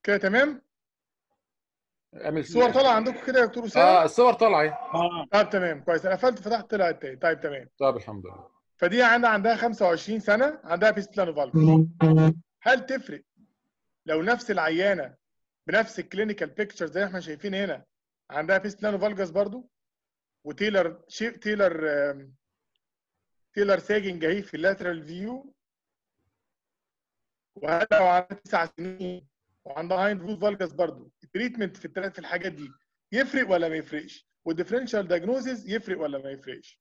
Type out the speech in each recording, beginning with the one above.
كده تمام اعمل الصور طالعه عندكم كده يا دكتور اسامه اه الصور طالعه اهي اه طيب تمام كويس انا قفلت فتحت طلعت تاني طيب تمام طيب الحمد لله فدي عندها عندها 25 سنه عندها بيستلانوفالجس هل تفرق لو نفس العيانه بنفس الكلينيكال بيكتشر زي ما احنا شايفين هنا عندها بيستلانوفالجس برضو وتيلر شي تيلر آم، تيلر ساجنج اهي في اللاترال فيو وهل لو عندها تسع سنين وعندها هايند فول فالجس برضو التريتمنت في الثلاث في الحاجات دي يفرق ولا ما يفرقش والديفرنشال دايجنوزز يفرق ولا ما يفرقش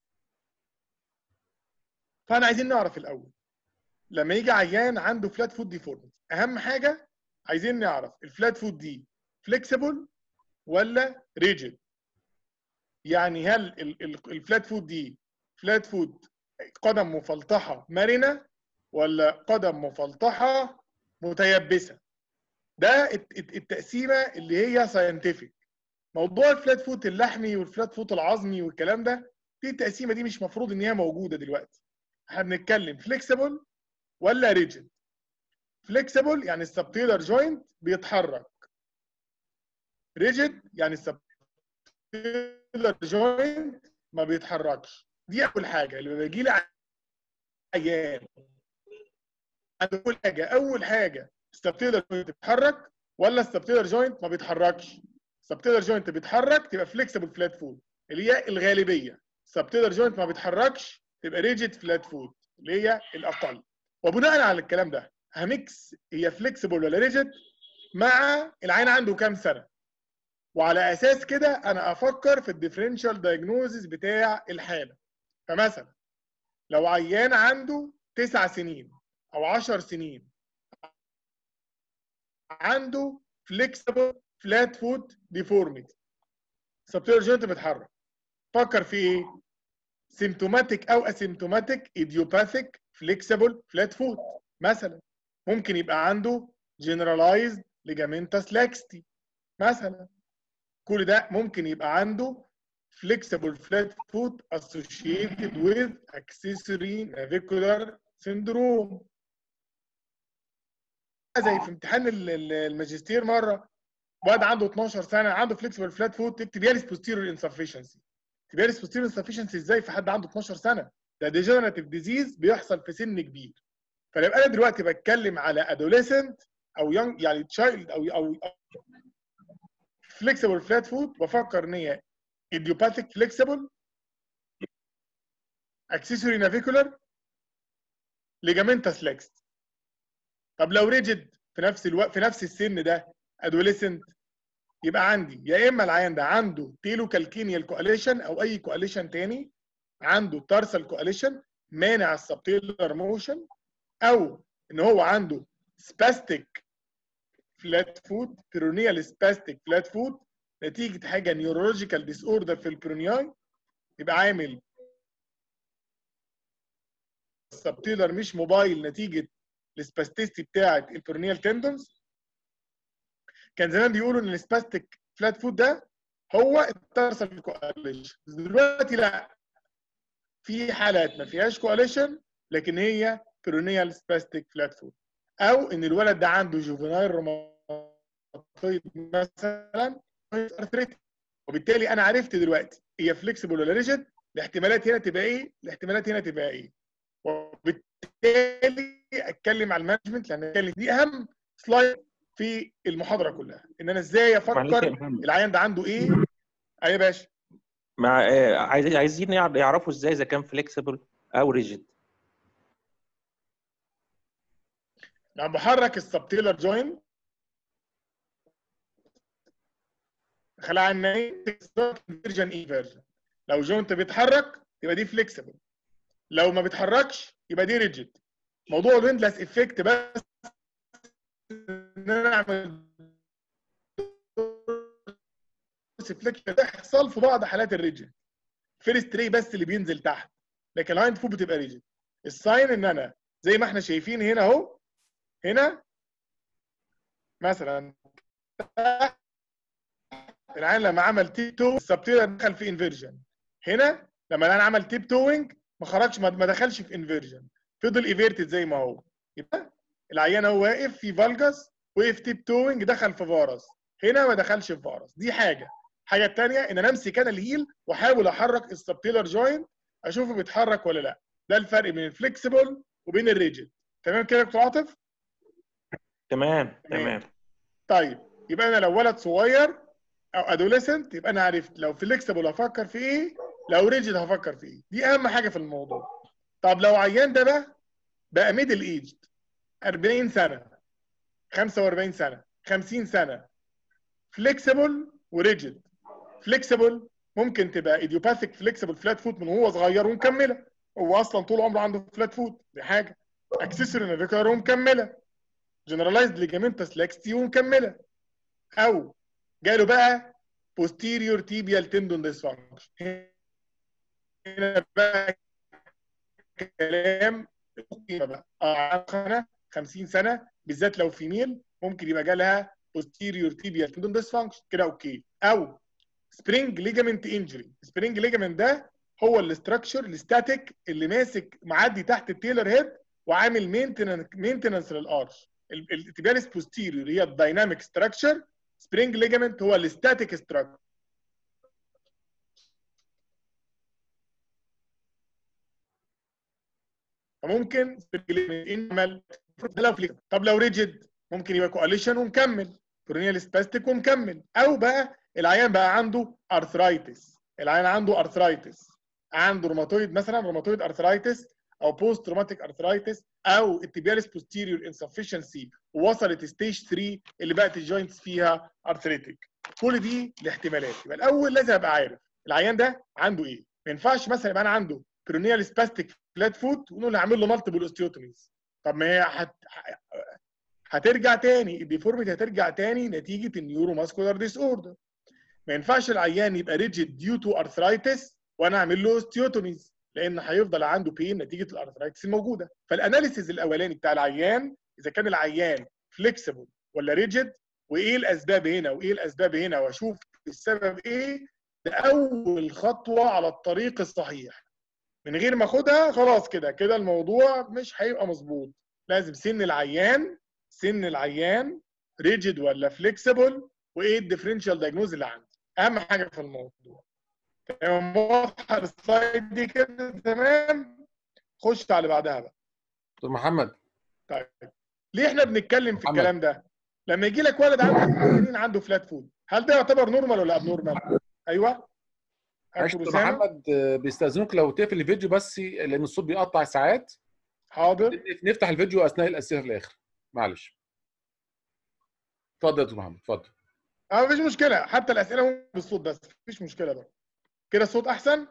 فاحنا عايزين نعرف الاول لما يجي عيان عنده فلات فود ديفورميتي اهم حاجه عايزين نعرف الفلات فود دي فليكسيبل ولا ريجيد يعني هل ال- ال- الفلات فود دي فلات فود قدم مفلطحه مرنه ولا قدم مفلطحه متيبسه ده الت- الت- التقسيمه اللي هي ساينتفك موضوع الفلات فوت اللحمي والفلات فوت العظمي والكلام ده دي التقسيمه دي مش مفروض ان هي موجوده دلوقتي احنا بنتكلم فليكسيبل ولا ريجيد فليكسيبل يعني السبتيلر جوينت بيتحرك ريجيد يعني السبتيلر جوينت ما بيتحركش دي اول حاجه اللي بيجي لي عيان اول حاجه اول حاجه السبتيلر جوينت بيتحرك ولا السبتيلر جوينت ما بيتحركش السبتيلر جوينت بيتحرك تبقى فليكسيبل فلات فود اللي هي الغالبيه السبتيلر جوينت ما بيتحركش تبقى ريجيد فلات فود اللي هي الاقل وبناء على الكلام ده هميكس هي فليكسيبل ولا ريجيد مع العين عنده كام سنه وعلى اساس كده انا افكر في الديفرنشال دايجنوزز بتاع الحاله فمثلا لو عيان عنده تسع سنين او 10 سنين عنده فليكسيبل فلات فوت ديفورميتي سبتير جوينت بيتحرك فكر في ايه سيمتوماتيك او اسيمتوماتيك ايديوباثيك فليكسيبل فلات فوت مثلا ممكن يبقى عنده جنرالايزد ليجامنتاس لاكستي مثلا كل ده ممكن يبقى عنده flexible flat foot associated with accessory navicular syndrome زي في امتحان ال- ال- الماجستير مره واد عنده 12 سنه عنده flexible flat foot تكتب يالس posterior insufficiency تكتب يالس posterior insufficiency ازاي في حد عنده 12 سنه ده degenerative disease بيحصل في سن كبير فلما انا دلوقتي بتكلم على adolescent او young يعني child او او flexible flat foot بفكر ان هي idiopathic flexible accessory navicular ligamentous laxed طب لو ريجيد في نفس الوقت في نفس السن ده adolescent يبقى عندي يا اما العيان ده عنده تيلو كالكينيال كواليشن او اي كواليشن تاني عنده تارسال كواليشن مانع السبتيلر موشن او ان هو عنده سباستيك فلات فوت بيرونيال سباستيك فلات فوت نتيجه حاجه نيورولوجيكال ديس اوردر في البرونياي يبقى عامل السبتيلر مش موبايل نتيجه السباستيستي بتاعه البرونيال تندونز كان زمان بيقولوا ان السباستيك فلات فوت ده هو التارسال كواليشن دلوقتي لا في حالات ما فيهاش كواليشن لكن هي بيرونيال سباستيك فلات فوت او ان الولد ده عنده جوفينايل روماتويد مثلا ارثريتك وبالتالي انا عرفت دلوقتي هي فليكسيبل ولا ريجيد الاحتمالات هنا تبقى ايه الاحتمالات هنا تبقى ايه وبالتالي اتكلم على المانجمنت لان اتكلم دي اهم سلايد في المحاضره كلها ان انا ازاي معلش يا افكر محمد العيان ده عنده ايه ايوه يا باشا مع آه، عايز- عايزين يعر- يعرفوا ازاي اذا كان فليكسيبل او ريجيد لما بحرك السبتيلر جوين خلع عنا فيرجن اي فيرجن لو جوينت بيتحرك يبقى دي فليكسيبل لو ما بيتحركش يبقى دي ريجيد موضوع الويندلس افكت بس ان انا اعمل فليكشن تحصل في بعض حالات الريجيد فيرست ري بس اللي بينزل تحت لكن الهايند فوت بتبقى ريجيد الساين ان انا زي ما احنا شايفين هنا اهو هنا مثلا العين لما عمل تيب تو السبتيلر دخل في انفيرجن هنا لما العين عمل تيب توينج ما خرجش ما ما دخلش في انفيرجن فضل ايفيرتد زي ما هو يبقى العيان هو واقف في فالجاس وقف تيب توينج دخل في فارس هنا ما دخلش في فارس دي حاجه الحاجه الثانيه ان انا امسك انا الهيل واحاول احرك السبتيلر جوينت اشوفه بيتحرك ولا لا ده الفرق بين الفليكسيبل وبين الريجيد تمام كده يا دكتور عاطف تمام تمام طيب يبقى انا لو ولد صغير او ادوليسنت يبقى انا عرفت لو فليكسيبل هفكر في ايه لو ريجيد هفكر في ايه دي اهم حاجه في الموضوع طب لو عيان ده بقى بقى ميدل ايجد 40 سنه 45 سنه 50 سنه فليكسيبل وريجيد فليكسيبل ممكن تبقى ايديوباثيك فليكسيبل فلات فوت من وهو صغير ومكمله هو اصلا طول عمره عنده فلات فوت دي حاجه اكسسوري نافيكولار ومكمله جنرالايزد ليجامنتس لاكستي ومكمله او جاله بقى posterior tibial tendon dysfunction هنا بقى كلام قيمه بقى اه سنه 50 سنه بالذات لو فيميل ممكن يبقى جالها posterior tibial tendon dysfunction كده اوكي او سبرينج ليجامنت انجري سبرينج ليجامنت ده هو الاستراكشر الستاتيك اللي ماسك معدي تحت التيلر هيد وعامل مينتنس مينتنس للارش التبياليس بوستيريور هي الدايناميك ستراكشر سبرينج ليجامنت هو الستاتيك ستراكشر فممكن يعمل طب لو ريجيد ممكن يبقى كواليشن ومكمل كورنيال سباستيك ومكمل او بقى العيان بقى عنده ارثرايتس العيان عنده ارثرايتس عنده روماتويد مثلا روماتويد ارثرايتس او بوست روماتيك ارثرايتس او التبياليس بوستيريور انسفشنسي ووصلت ستيج 3 اللي بقت الجوينتس فيها ارثريتك كل دي الاحتمالات يبقى الاول لازم ابقى عارف العيان ده عنده ايه ما ينفعش مثلا يبقى انا عنده برونيال سباستيك فلات فوت ونقول هعمل له مالتيبل اوستيوتوميز طب ما هي هت... هترجع تاني الديفورميتي هترجع تاني نتيجه النيورو ماسكولار ديس اوردر ما ينفعش العيان يبقى ريجيد ديو تو ارثرايتس وانا اعمل له اوستيوتوميز لان هيفضل عنده بين نتيجه الارثرايتس الموجوده فالاناليسيز الاولاني بتاع العيان اذا كان العيان فليكسيبل ولا ريجيد وايه الاسباب هنا وايه الاسباب هنا واشوف السبب ايه ده اول خطوه على الطريق الصحيح من غير ما اخدها خلاص كده كده الموضوع مش هيبقى مظبوط لازم سن العيان سن العيان ريجيد ولا فليكسيبل وايه الديفرنشال دايجنوز اللي عندي اهم حاجه في الموضوع تمام واضحه السلايد دي كده تمام خش على اللي بعدها بقى دكتور محمد طيب ليه احنا بنتكلم في محمد. الكلام ده لما يجي لك ولد عنده 8 سنين عنده فلات فود هل ده يعتبر نورمال ولا اب نورمال ايوه معلش أكتب دكتور أسامة؟ محمد آه، بيستاذنوك لو تقفل الفيديو بس لان الصوت بيقطع ساعات حاضر نفتح الفيديو اثناء الاسئله في الاخر معلش اتفضل يا دكتور محمد اتفضل اه مفيش مشكله حتى الاسئله ممكن بالصوت بس مفيش مشكله بقى كده الصوت احسن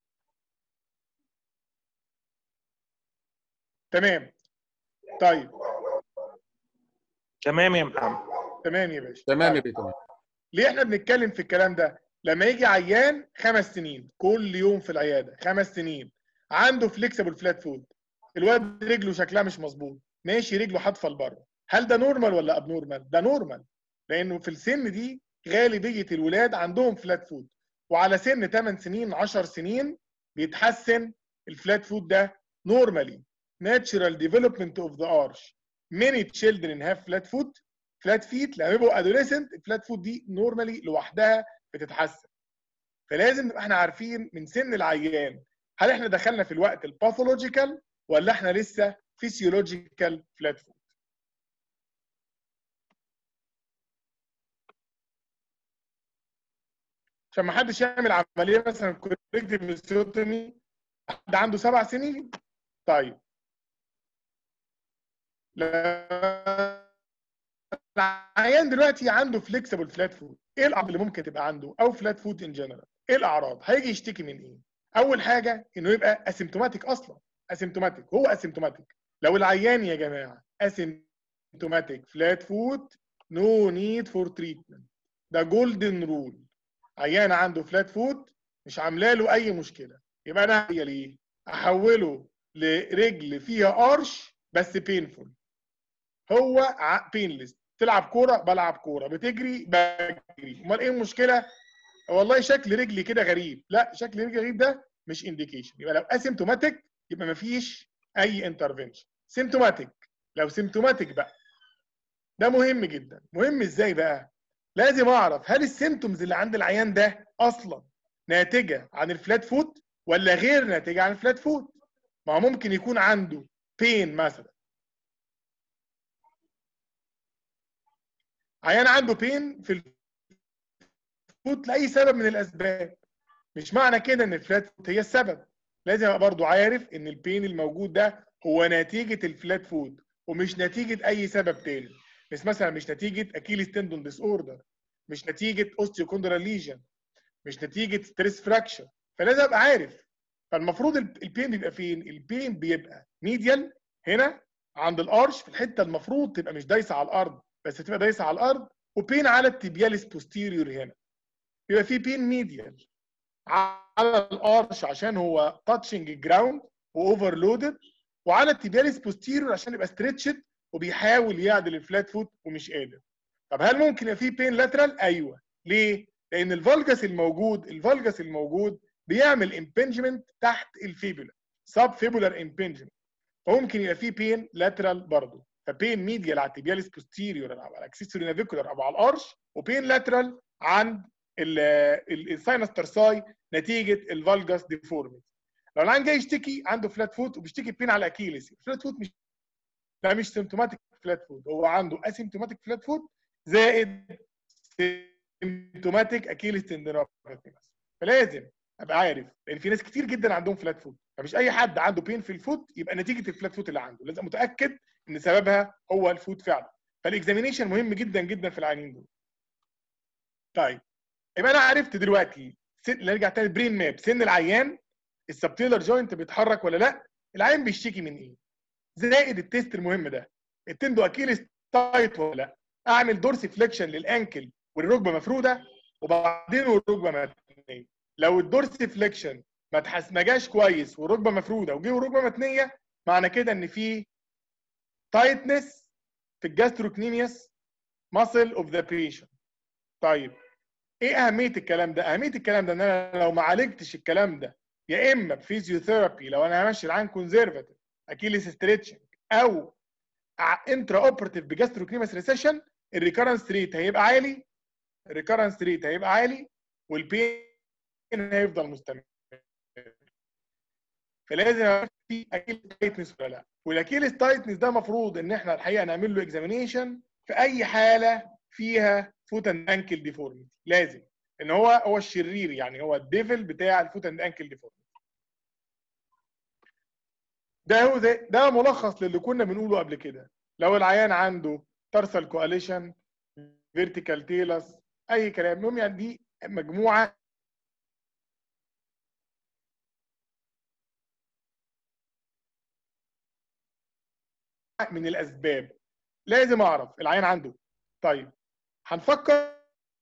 تمام طيب تمام يا محمد تمام يا باشا تمام يا طيب. بيه تمام ليه احنا بنتكلم في الكلام ده لما يجي عيان خمس سنين كل يوم في العياده خمس سنين عنده فليكسبل فلات فود الواد رجله شكلها مش مظبوط ماشي رجله حادفه لبره هل ده نورمال ولا اب نورمال ده نورمال لانه في السن دي غالبيه الولاد عندهم فلات فود وعلى سن 8 سنين 10 سنين بيتحسن الفلات فود ده نورمالي natural development of the arch many children have flat foot فلات فيت لما يبقوا ادوليسنت الفلات فوت دي نورمالي لوحدها بتتحسن فلازم نبقى احنا عارفين من سن العيان هل احنا دخلنا في الوقت الباثولوجيكال ولا احنا لسه فيسيولوجيكال فلات فوت عشان ما حدش يعمل عمليه مثلا كوريكتيف ميستوتومي حد عنده سبع سنين طيب لا العيان دلوقتي عنده فليكسبل فلات فود ايه الاعراض اللي ممكن تبقى عنده او فلات فود ان جنرال ايه الاعراض هيجي يشتكي من ايه اول حاجه انه يبقى اسيمتوماتيك اصلا اسيمتوماتيك هو اسيمتوماتيك لو العيان يا جماعه اسيمتوماتيك فلات فود نو نيد فور تريتمنت ده جولدن رول عيان عنده فلات فود مش عامله له اي مشكله يبقى انا هي ليه احوله لرجل فيها ارش بس بينفول هو بينلس تلعب كوره بلعب كوره بتجري بجري امال ايه المشكله والله شكل رجلي كده غريب لا شكل رجلي غريب ده مش انديكيشن يبقى لو اسيمتوماتيك يبقى مفيش اي انترفنشن سيمتوماتيك لو سيمتوماتيك بقى ده مهم جدا مهم ازاي بقى لازم اعرف هل السيمتومز اللي عند العيان ده اصلا ناتجه عن الفلات فوت ولا غير ناتجه عن الفلات فوت ما هو ممكن يكون عنده بين مثلا عيان عنده بين في الفوت لاي سبب من الاسباب مش معنى كده ان الفلات فوت هي السبب لازم ابقى برضو عارف ان البين الموجود ده هو نتيجه الفلات فوت ومش نتيجه اي سبب تاني مش مثلا مش نتيجه اكيليس تندون ديس اوردر مش نتيجه اوستيوكوندرال ليجن مش نتيجه ستريس فراكشر فلازم ابقى عارف فالمفروض البين بيبقى فين البين بيبقى ميديال هنا عند الارش في الحته المفروض تبقى مش دايسه على الارض بس تبقى دايسه على الارض وبين على التيبياليس بوستيريور هنا بيبقى في بين ميديال على الارش عشان هو تاتشنج جراوند واوفرلودد وعلى التيبياليس بوستيريور عشان يبقى ستريتشد وبيحاول يعدل الفلات فوت ومش قادر طب هل ممكن يبقى في بين لاترال ايوه ليه لان الفالجس الموجود الفالجس الموجود بيعمل امبنجمنت تحت الفيبولا سب فيبولار امبنجمنت فممكن يبقى في بين لاترال برضه فبين ميديال على التيبياليس بوستيريور او على الاكسسوري نافيكولار او على الارش وبين لاترال عند الساينس ترساي نتيجه الفالجس ديفورميتي لو العيان جاي يشتكي عنده فلات فوت وبيشتكي بين على الاكيليس الفلات فوت مش ده مش سيمتوماتيك فلات فوت هو عنده اسيمتوماتيك فلات فوت زائد سيمتوماتيك اكيليس تندينوباثي فلازم ابقى عارف لان في ناس كتير جدا عندهم فلات فوت فمش اي حد عنده بين في الفوت يبقى نتيجه الفلات فوت اللي عنده لازم متاكد ان سببها هو الفوت فعلا فالاكزامينيشن مهم جدا جدا في العيانين دول طيب يبقى انا عرفت دلوقتي سن... نرجع تاني برين ماب سن العيان السبتيلر جوينت بيتحرك ولا لا العيان بيشتكي من ايه زائد التيست المهم ده التندو اكيليس تايت ولا لا اعمل دورسي فليكشن للانكل والركبه مفروده وبعدين الركبه متنيه لو الدورسي فليكشن ما تحس ما جاش كويس والركبه مفروده وجه والركبه متنيه معنى كده ان في تايتنس في الجاستروكنيميوس ماسل اوف ذا بيشنت طيب ايه اهميه الكلام ده اهميه الكلام ده ان انا لو ما عالجتش الكلام ده يا اما بفيزيوثيرابي لو انا همشي العين كونزرفاتيف اكيليس ستريتشنج او انترا اوبراتيف بجاستروكنيمس ريسيشن الريكرنس ريت هيبقى عالي الريكرنس ريت هيبقى عالي والبين هيفضل مستمر فلازم في اكيليس تايتنس ولا لا والاكيليس تايتنس ده المفروض ان احنا الحقيقه نعمل له اكزامينيشن في اي حاله فيها فوت اند انكل ديفورميتي لازم ان هو هو الشرير يعني هو الديفل بتاع الفوت اند انكل ديفورميتي ده هو ده, ده ملخص للي كنا بنقوله قبل كده لو العيان عنده ترسل كواليشن فيرتيكال تيلس اي كلام المهم يعني دي مجموعه من الاسباب لازم اعرف العيان عنده طيب هنفكر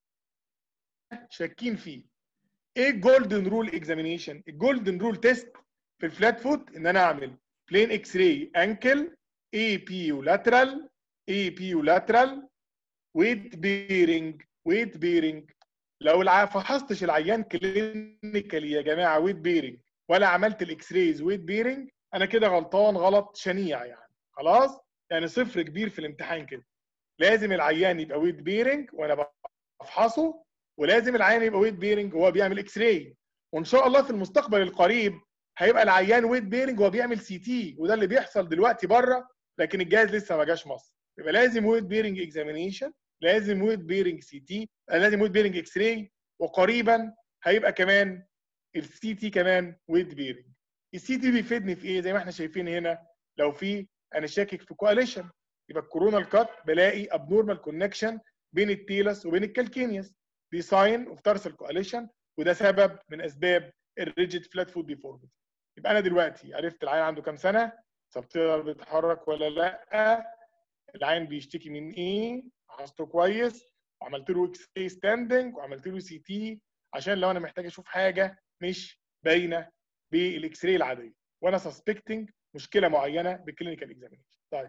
شاكين فيه ايه الجولدن رول اكزامينيشن الجولدن رول تيست في الفلات فوت ان انا اعمل بلين اكس راي انكل اي بي ولاترال اي بي ولاترال ويت بيرنج ويت بيرنج لو الع... فحصتش العيان كلينيكالي يا جماعه ويت بيرنج ولا عملت الاكس رايز ويت بيرنج انا كده غلطان غلط شنيع يعني خلاص يعني صفر كبير في الامتحان كده لازم العيان يبقى ويت بيرنج وانا بفحصه ولازم العيان يبقى ويت بيرنج وهو بيعمل اكس راي وان شاء الله في المستقبل القريب هيبقى العيان ويت بيرنج وهو بيعمل سي تي وده اللي بيحصل دلوقتي بره لكن الجهاز لسه ما جاش مصر يبقى لازم ويت بيرنج اكزامينيشن لازم ويت بيرنج سي تي لازم ويت بيرنج اكس راي وقريبا هيبقى كمان السي تي كمان ويت بيرنج السي تي بيفيدني في ايه زي ما احنا شايفين هنا لو في انا شاكك في كواليشن يبقى الكورونال كات بلاقي ابنورمال كونكشن بين التيلس وبين الكالكينيوس دي ساين اوف تارسل كواليشن وده سبب من اسباب الريجيد فلات فود ديفورميتي يبقى انا دلوقتي عرفت العيان عنده كام سنه سبتيلر بيتحرك ولا لا العين بيشتكي من ايه حفظته كويس وعملت له اكس اي ستاندنج وعملت له سي تي عشان لو انا محتاج اشوف حاجه مش باينه بالاكس راي العاديه وانا سسبكتنج مشكله معينه بالكلينيكال اكزامينشن طيب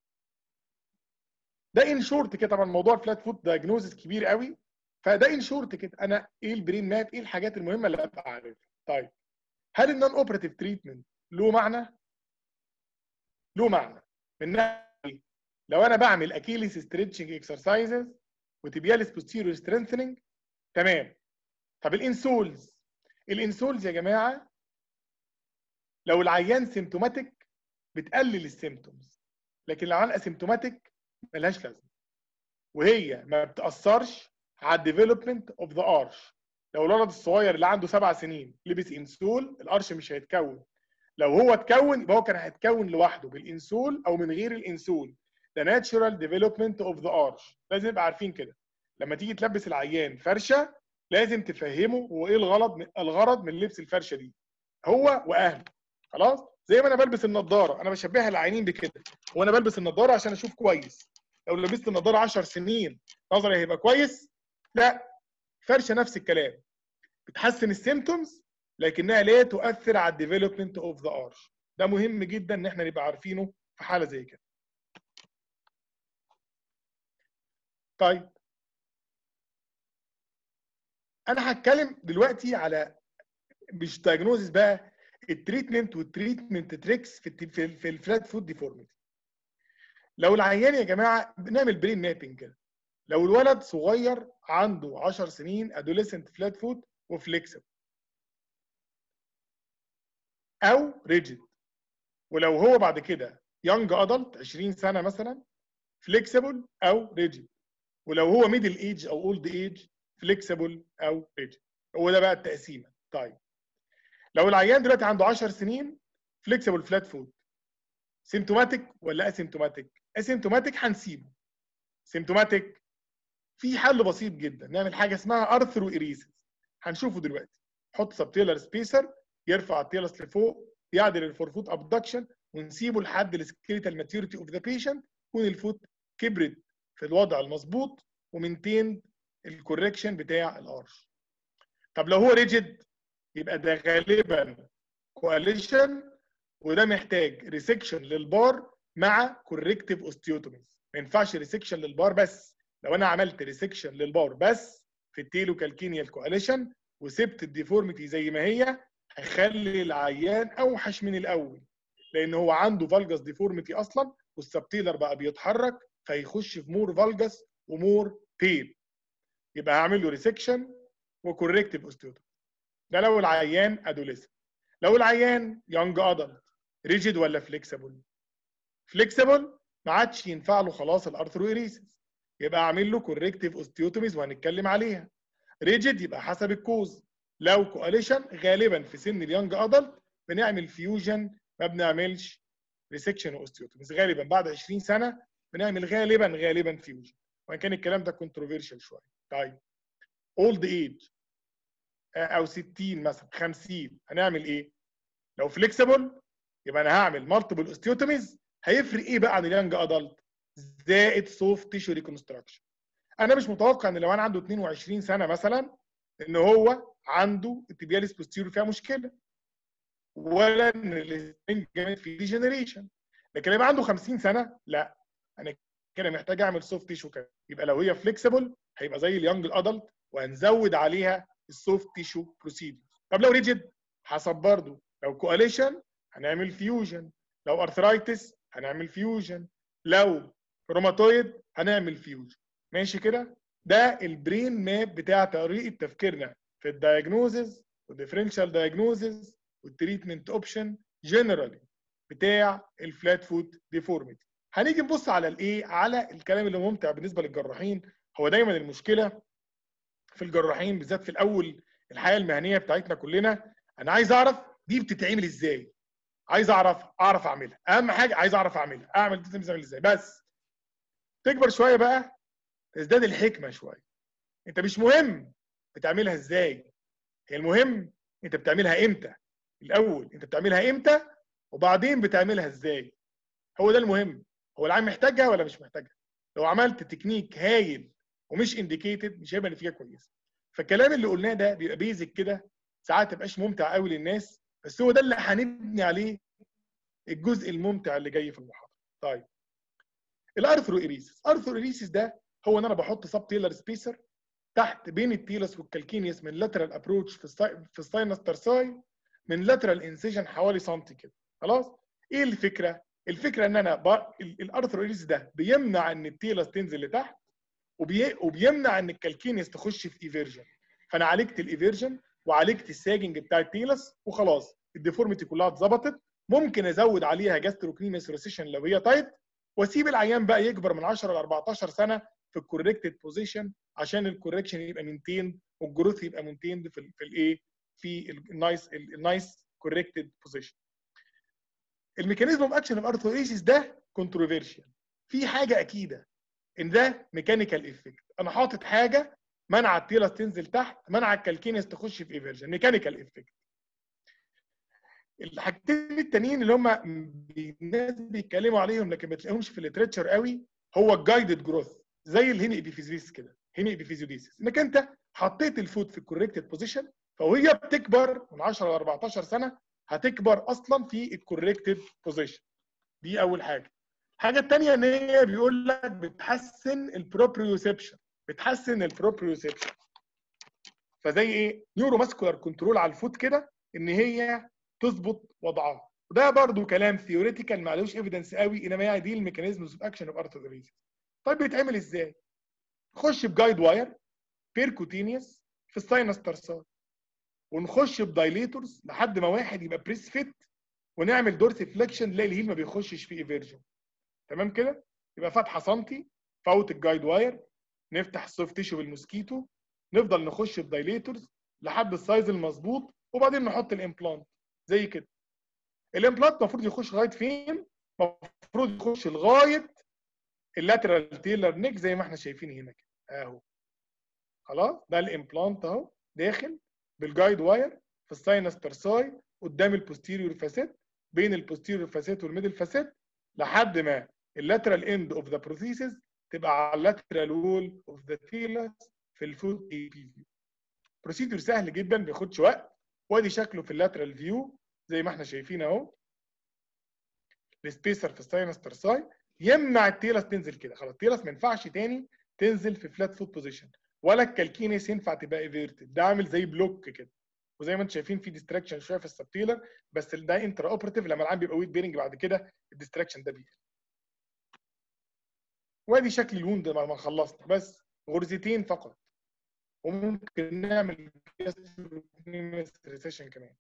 ده ان شورت كده طبعا موضوع الفلات فوت دايجنوزس كبير قوي فده ان شورت كده انا ايه البرين ماب ايه الحاجات المهمه اللي ابقى عارفها طيب هل النون اوبراتيف تريتمنت له معنى له معنى من ناحيه لو انا بعمل اكيليس ستريتشنج اكسرسايزز وتبياليس بوستيريور سترينثنينج تمام طب الانسولز الانسولز يا جماعه لو العيان سيمتوماتيك بتقلل السيمتومز لكن لو العيان اسيمتوماتيك ملهاش لازمه وهي ما بتاثرش على الديفلوبمنت اوف ذا ارش لو الولد الصغير اللي عنده سبع سنين لبس انسول الارش مش هيتكون لو هو اتكون يبقى هو كان هيتكون لوحده بالانسول او من غير الانسول ده ناتشورال ديفلوبمنت اوف ذا ارش لازم نبقى عارفين كده لما تيجي تلبس العيان فرشه لازم تفهمه هو ايه الغلط الغرض من لبس الفرشه دي هو واهله خلاص زي ما انا بلبس النضاره انا بشبهها العينين بكده وانا بلبس النضاره عشان اشوف كويس لو لبست النضاره 10 سنين نظري هيبقى كويس لا فرشه نفس الكلام بتحسن السيمتومز لكنها لا تؤثر على الديفلوبمنت اوف ذا ارش ده مهم جدا ان احنا نبقى عارفينه في حاله زي كده طيب انا هتكلم دلوقتي على مش دايجنوزس بقى التريتمنت والتريتمنت تريكس في الت- في, في الفلات فود ديفورميتي لو العيان يا جماعه بنعمل برين مابنج كده لو الولد صغير عنده 10 سنين ادوليسنت فلات فود وفليكسبل او ريجيد ولو هو بعد كده يونج ادلت 20 سنه مثلا فليكسبل او ريجيد ولو هو ميدل ايج او اولد ايج فليكسبل او ريجيد هو ده بقى التقسيمه طيب لو العيان دلوقتي عنده 10 سنين فليكسبل فلات فود سيمتوماتيك ولا اسيمتوماتيك اسيمتوماتيك هنسيبه سيمتوماتيك في حل بسيط جدا نعمل حاجه اسمها ارثرو اريسيس هنشوفه دلوقتي حط سبتيلر سبيسر يرفع التيلس لفوق يعدل الفورفوت ابدكشن ونسيبه لحد السكيليتال ماتيوريتي اوف ذا بيشنت يكون الفوت كبرت في الوضع المظبوط ومنتين الكوركشن بتاع الارش طب لو هو ريجيد يبقى ده غالبا كواليشن وده محتاج ريسكشن للبار مع كوركتيف اوستيوتوميز ما ينفعش ريسكشن للبار بس لو انا عملت ريسكشن للبار بس في التيلو كالكينيال كواليشن وسبت الديفورميتي زي ما هي هيخلي العيان اوحش من الاول لان هو عنده فالجاس ديفورميتي اصلا والسبتيلر بقى بيتحرك فيخش في مور فالجاس ومور بين يبقى هعمل له ريسكشن وكوركتيف اوستيوتومي ده لو العيان ادوليسنت لو العيان يونج ادلت ريجيد ولا فليكسبل فليكسبل ما عادش ينفع له خلاص الارثرويريسيس يبقى اعمل له كوركتيف اوستيوتوميز وهنتكلم عليها ريجيد يبقى حسب الكوز لو كواليشن غالبا في سن اليونج ادلت بنعمل فيوجن ما بنعملش ريسكشن واوستيوتوميز غالبا بعد 20 سنه بنعمل غالبا غالبا فيوجن وان كان الكلام ده كونتروفيرشال شويه طيب اولد ايج او 60 مثلا 50 هنعمل ايه؟ لو فليكسبل يبقى انا هعمل مالتيبل اوستيوتوميز هيفرق ايه بقى عن اليانج ادلت؟ زائد سوفت تيشو ريكونستراكشن انا مش متوقع ان لو انا عنده 22 سنه مثلا ان هو عنده التبياليس بوستيريور فيها مشكله ولا ان السبرينج جامد في ديجنريشن لكن يبقى عنده 50 سنه لا انا كده محتاج اعمل سوفت تيشو كده يبقى لو هي فليكسبل هيبقى زي اليانج الادلت وهنزود عليها السوفت تيشو بروسيدور طب لو ريجيد حسب برضه لو كواليشن هنعمل فيوجن لو ارثرايتس هنعمل فيوجن لو روماتويد هنعمل فيوجن ماشي كده ده البرين ماب بتاع طريقه تفكيرنا في الدايجنوزز والديفرنشال دايجنوزز والتريتمنت اوبشن جنرالي بتاع الفلات فوت ديفورميتي هنيجي نبص على الايه على الكلام اللي ممتع بالنسبه للجراحين هو دايما المشكله في الجراحين بالذات في الاول الحياه المهنيه بتاعتنا كلنا انا عايز اعرف دي بتتعمل ازاي عايز اعرف اعرف اعملها اهم حاجه عايز اعرف اعملها اعمل دي بتتعمل ازاي بس تكبر شويه بقى تزداد الحكمه شويه انت مش مهم بتعملها ازاي هي المهم انت بتعملها امتى الاول انت بتعملها امتى وبعدين بتعملها ازاي هو ده المهم هو العيان محتاجها ولا مش محتاجها لو عملت تكنيك هايل ومش انديكيتد مش هيبقى نتيجه كويسه فالكلام اللي قلناه ده بيبقى بيزك كده ساعات تبقاش ممتع قوي للناس بس هو ده اللي هنبني عليه الجزء الممتع اللي جاي في المحاضره طيب الارثرو اريسيس ارثرو اريسيس ده هو ان انا بحط سب تيلر سبيسر تحت بين التيلس والكالكينيوس من لاترال ابروتش في الساي في الساينس ترساي من لاترال انسيجن حوالي سنتي كده خلاص ايه الفكره الفكره ان انا ب- ال- الارثرويريس ده بيمنع ان التيلس تنزل لتحت وبي... وبيمنع ان الكالكينيس تخش في ايفيرجن فانا عالجت الايفيرجن وعالجت الساجنج بتاع التيلس وخلاص الديفورميتي كلها اتظبطت ممكن ازود عليها جاستروكنيمس ريسيشن لو هي تايت واسيب العيان بقى يكبر من 10 ل 14 سنه في الكوريكتد بوزيشن عشان الكوركشن يبقى مينتيند والجروث يبقى مينتيند في ال في الايه في النايس النايس كوريكتد بوزيشن الميكانيزم اوف اكشن اوف ارثوريسيس ده كونتروفيرشال في حاجه اكيده ان ده ميكانيكال افكت انا حاطط حاجه منع التيلس تنزل تحت منع الكالكينيس تخش في ايفيرجن ميكانيكال افكت الحاجتين التانيين اللي هم الناس بيتكلموا عليهم لكن ما تلاقيهمش في الليتريتشر قوي هو الجايدد جروث زي الهيمي ابيفيزيس كده هيمي ابيفيزيوديسيس انك انت حطيت الفوت في الكوريكتد بوزيشن فوهي بتكبر من 10 ل 14 سنه هتكبر اصلا في الكوريكتد بوزيشن دي اول حاجه الحاجه الثانيه ان هي بيقول لك بتحسن البروبريوسبشن بتحسن البروبريوسبشن فزي ايه نيورو ماسكولار كنترول على الفوت كده ان هي تظبط وضعها وده برضو كلام ثيوريتيكال معلوش ايفيدنس قوي انما هي دي الميكانيزمز اوف اكشن اوف ارثروزيس طيب بيتعمل ازاي؟ نخش بجايد واير بيركوتينيوس في الساينس ترسال ونخش بدايليتورز لحد ما واحد يبقى بريس فيت ونعمل دورث فليكشن نلاقي الهيل ما بيخشش فيه ايفيرجن تمام كده؟ يبقى فتحه سنتي فوت الجايد واير نفتح السوفت تيشو بالموسكيتو نفضل نخش بدايليتورز لحد السايز المظبوط وبعدين نحط الامبلانت زي كده الامبلانت المفروض يخش لغايه فين؟ المفروض يخش لغايه اللاترال تيلر نيك زي ما احنا شايفين هنا كده اهو خلاص ده الامبلانت اهو داخل بالجايد واير في الساينس ترساي قدام البوستيريور فاسيت بين البوستيريور فاسيت والميدل فاسيت لحد ما اللاترال اند اوف ذا بروثيسز تبقى على اللاترال وول اوف ذا تيلس في الفوت اي بي فيو بروسيدور سهل جدا ما بياخدش وقت وادي شكله في اللاترال فيو زي ما احنا شايفين اهو السبيسر في الساينس ترساي يمنع التيلس تنزل كده خلاص التيلس ما ينفعش تاني تنزل في فلات فوت بوزيشن ولا الكالكينيس ينفع تبقى ايفيرتد ده عامل زي بلوك كده وزي ما انتم شايفين في ديستراكشن شويه في السبتيلر بس ده انترا اوبراتيف لما العام بيبقى ويت بيرنج بعد كده الديستراكشن ده بيقل وادي شكل الوند بعد ما خلصنا بس غرزتين فقط وممكن نعمل ريسيشن كمان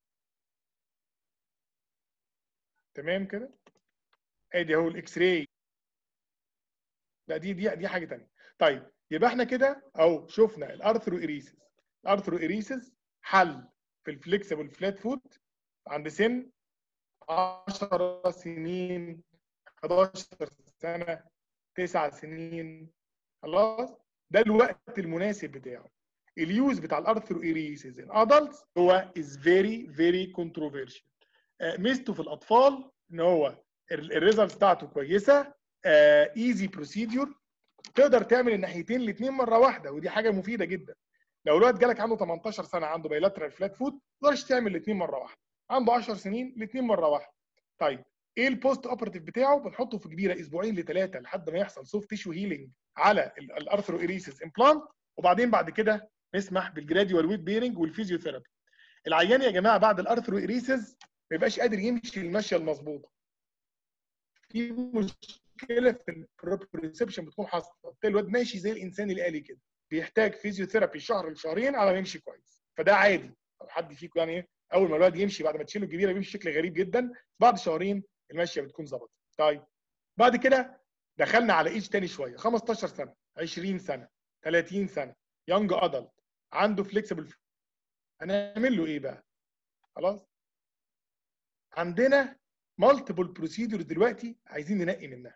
تمام كده ادي اهو الاكس راي لا دي دي دي حاجه ثانيه طيب يبقى احنا كده اهو شفنا الارثرو اريسيس الارثرو اريسيس حل في الفليكسبل فلات فوت عند سن 10 سنين 11 سنه 9 سنين خلاص ده الوقت المناسب بتاعه اليوز بتاع الارثرو اريسيس ان ادلتس هو از فيري فيري كونتروفيرشال ميزته في الاطفال ان هو الريزلتس بتاعته كويسه ايزي بروسيدور تقدر تعمل الناحيتين الاثنين مره واحده ودي حاجه مفيده جدا لو الواد جالك عنده 18 سنه عنده بايلاترال فلات فوت ما تقدرش تعمل الاثنين مره واحده عنده 10 سنين الاثنين مره واحده طيب ايه البوست اوبراتيف بتاعه بنحطه في كبيره اسبوعين لثلاثه لحد ما يحصل سوفت تيشو هيلينج على الارثرو اريسيس امبلانت وبعدين بعد كده نسمح بالجراديوال ويت بيرنج والفيزيوثيرابي العيان يا جماعه بعد الارثرو اريسيس ما يبقاش قادر يمشي المشيه المظبوطه في مشكله في البروبريسبشن بتكون حاصله تلاقي الواد ماشي زي الانسان الالي كده بيحتاج فيزيوثيرابي شهر لشهرين على ما يمشي كويس فده عادي لو حد فيكم يعني ايه اول ما الواد يمشي بعد ما تشيله الجبيره بيمشي بشكل غريب جدا بعد شهرين المشيه بتكون ظبطت طيب بعد كده دخلنا على ايج تاني شويه 15 سنه 20 سنه 30 سنه يونج ادلت عنده فليكسبل هنعمل له ايه بقى خلاص عندنا مالتيبل بروسيدور دلوقتي عايزين ننقي منها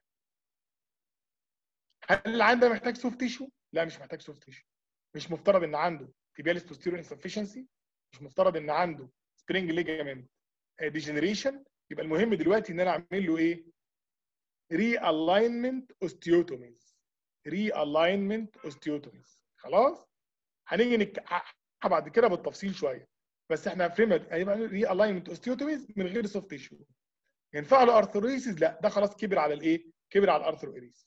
هل العيان ده محتاج سوفت تيشو؟ لا مش محتاج سوفت تيشو مش مفترض ان عنده تيبياليس بوستيريور انسفشنسي مش مفترض ان عنده سبرينج ليجامنت ديجنريشن يبقى المهم دلوقتي ان انا اعمل له ايه؟ ري الاينمنت اوستيوتوميز ري الاينمنت اوستيوتوميز خلاص؟ هنيجي نك... بعد كده بالتفصيل شويه بس احنا فهمنا هيبقى ري الاينمنت اوستيوتوميز من غير سوفت تيشو ينفع له ارثرويسيس لا ده خلاص كبر على الايه؟ كبر على الارثرو اريسيس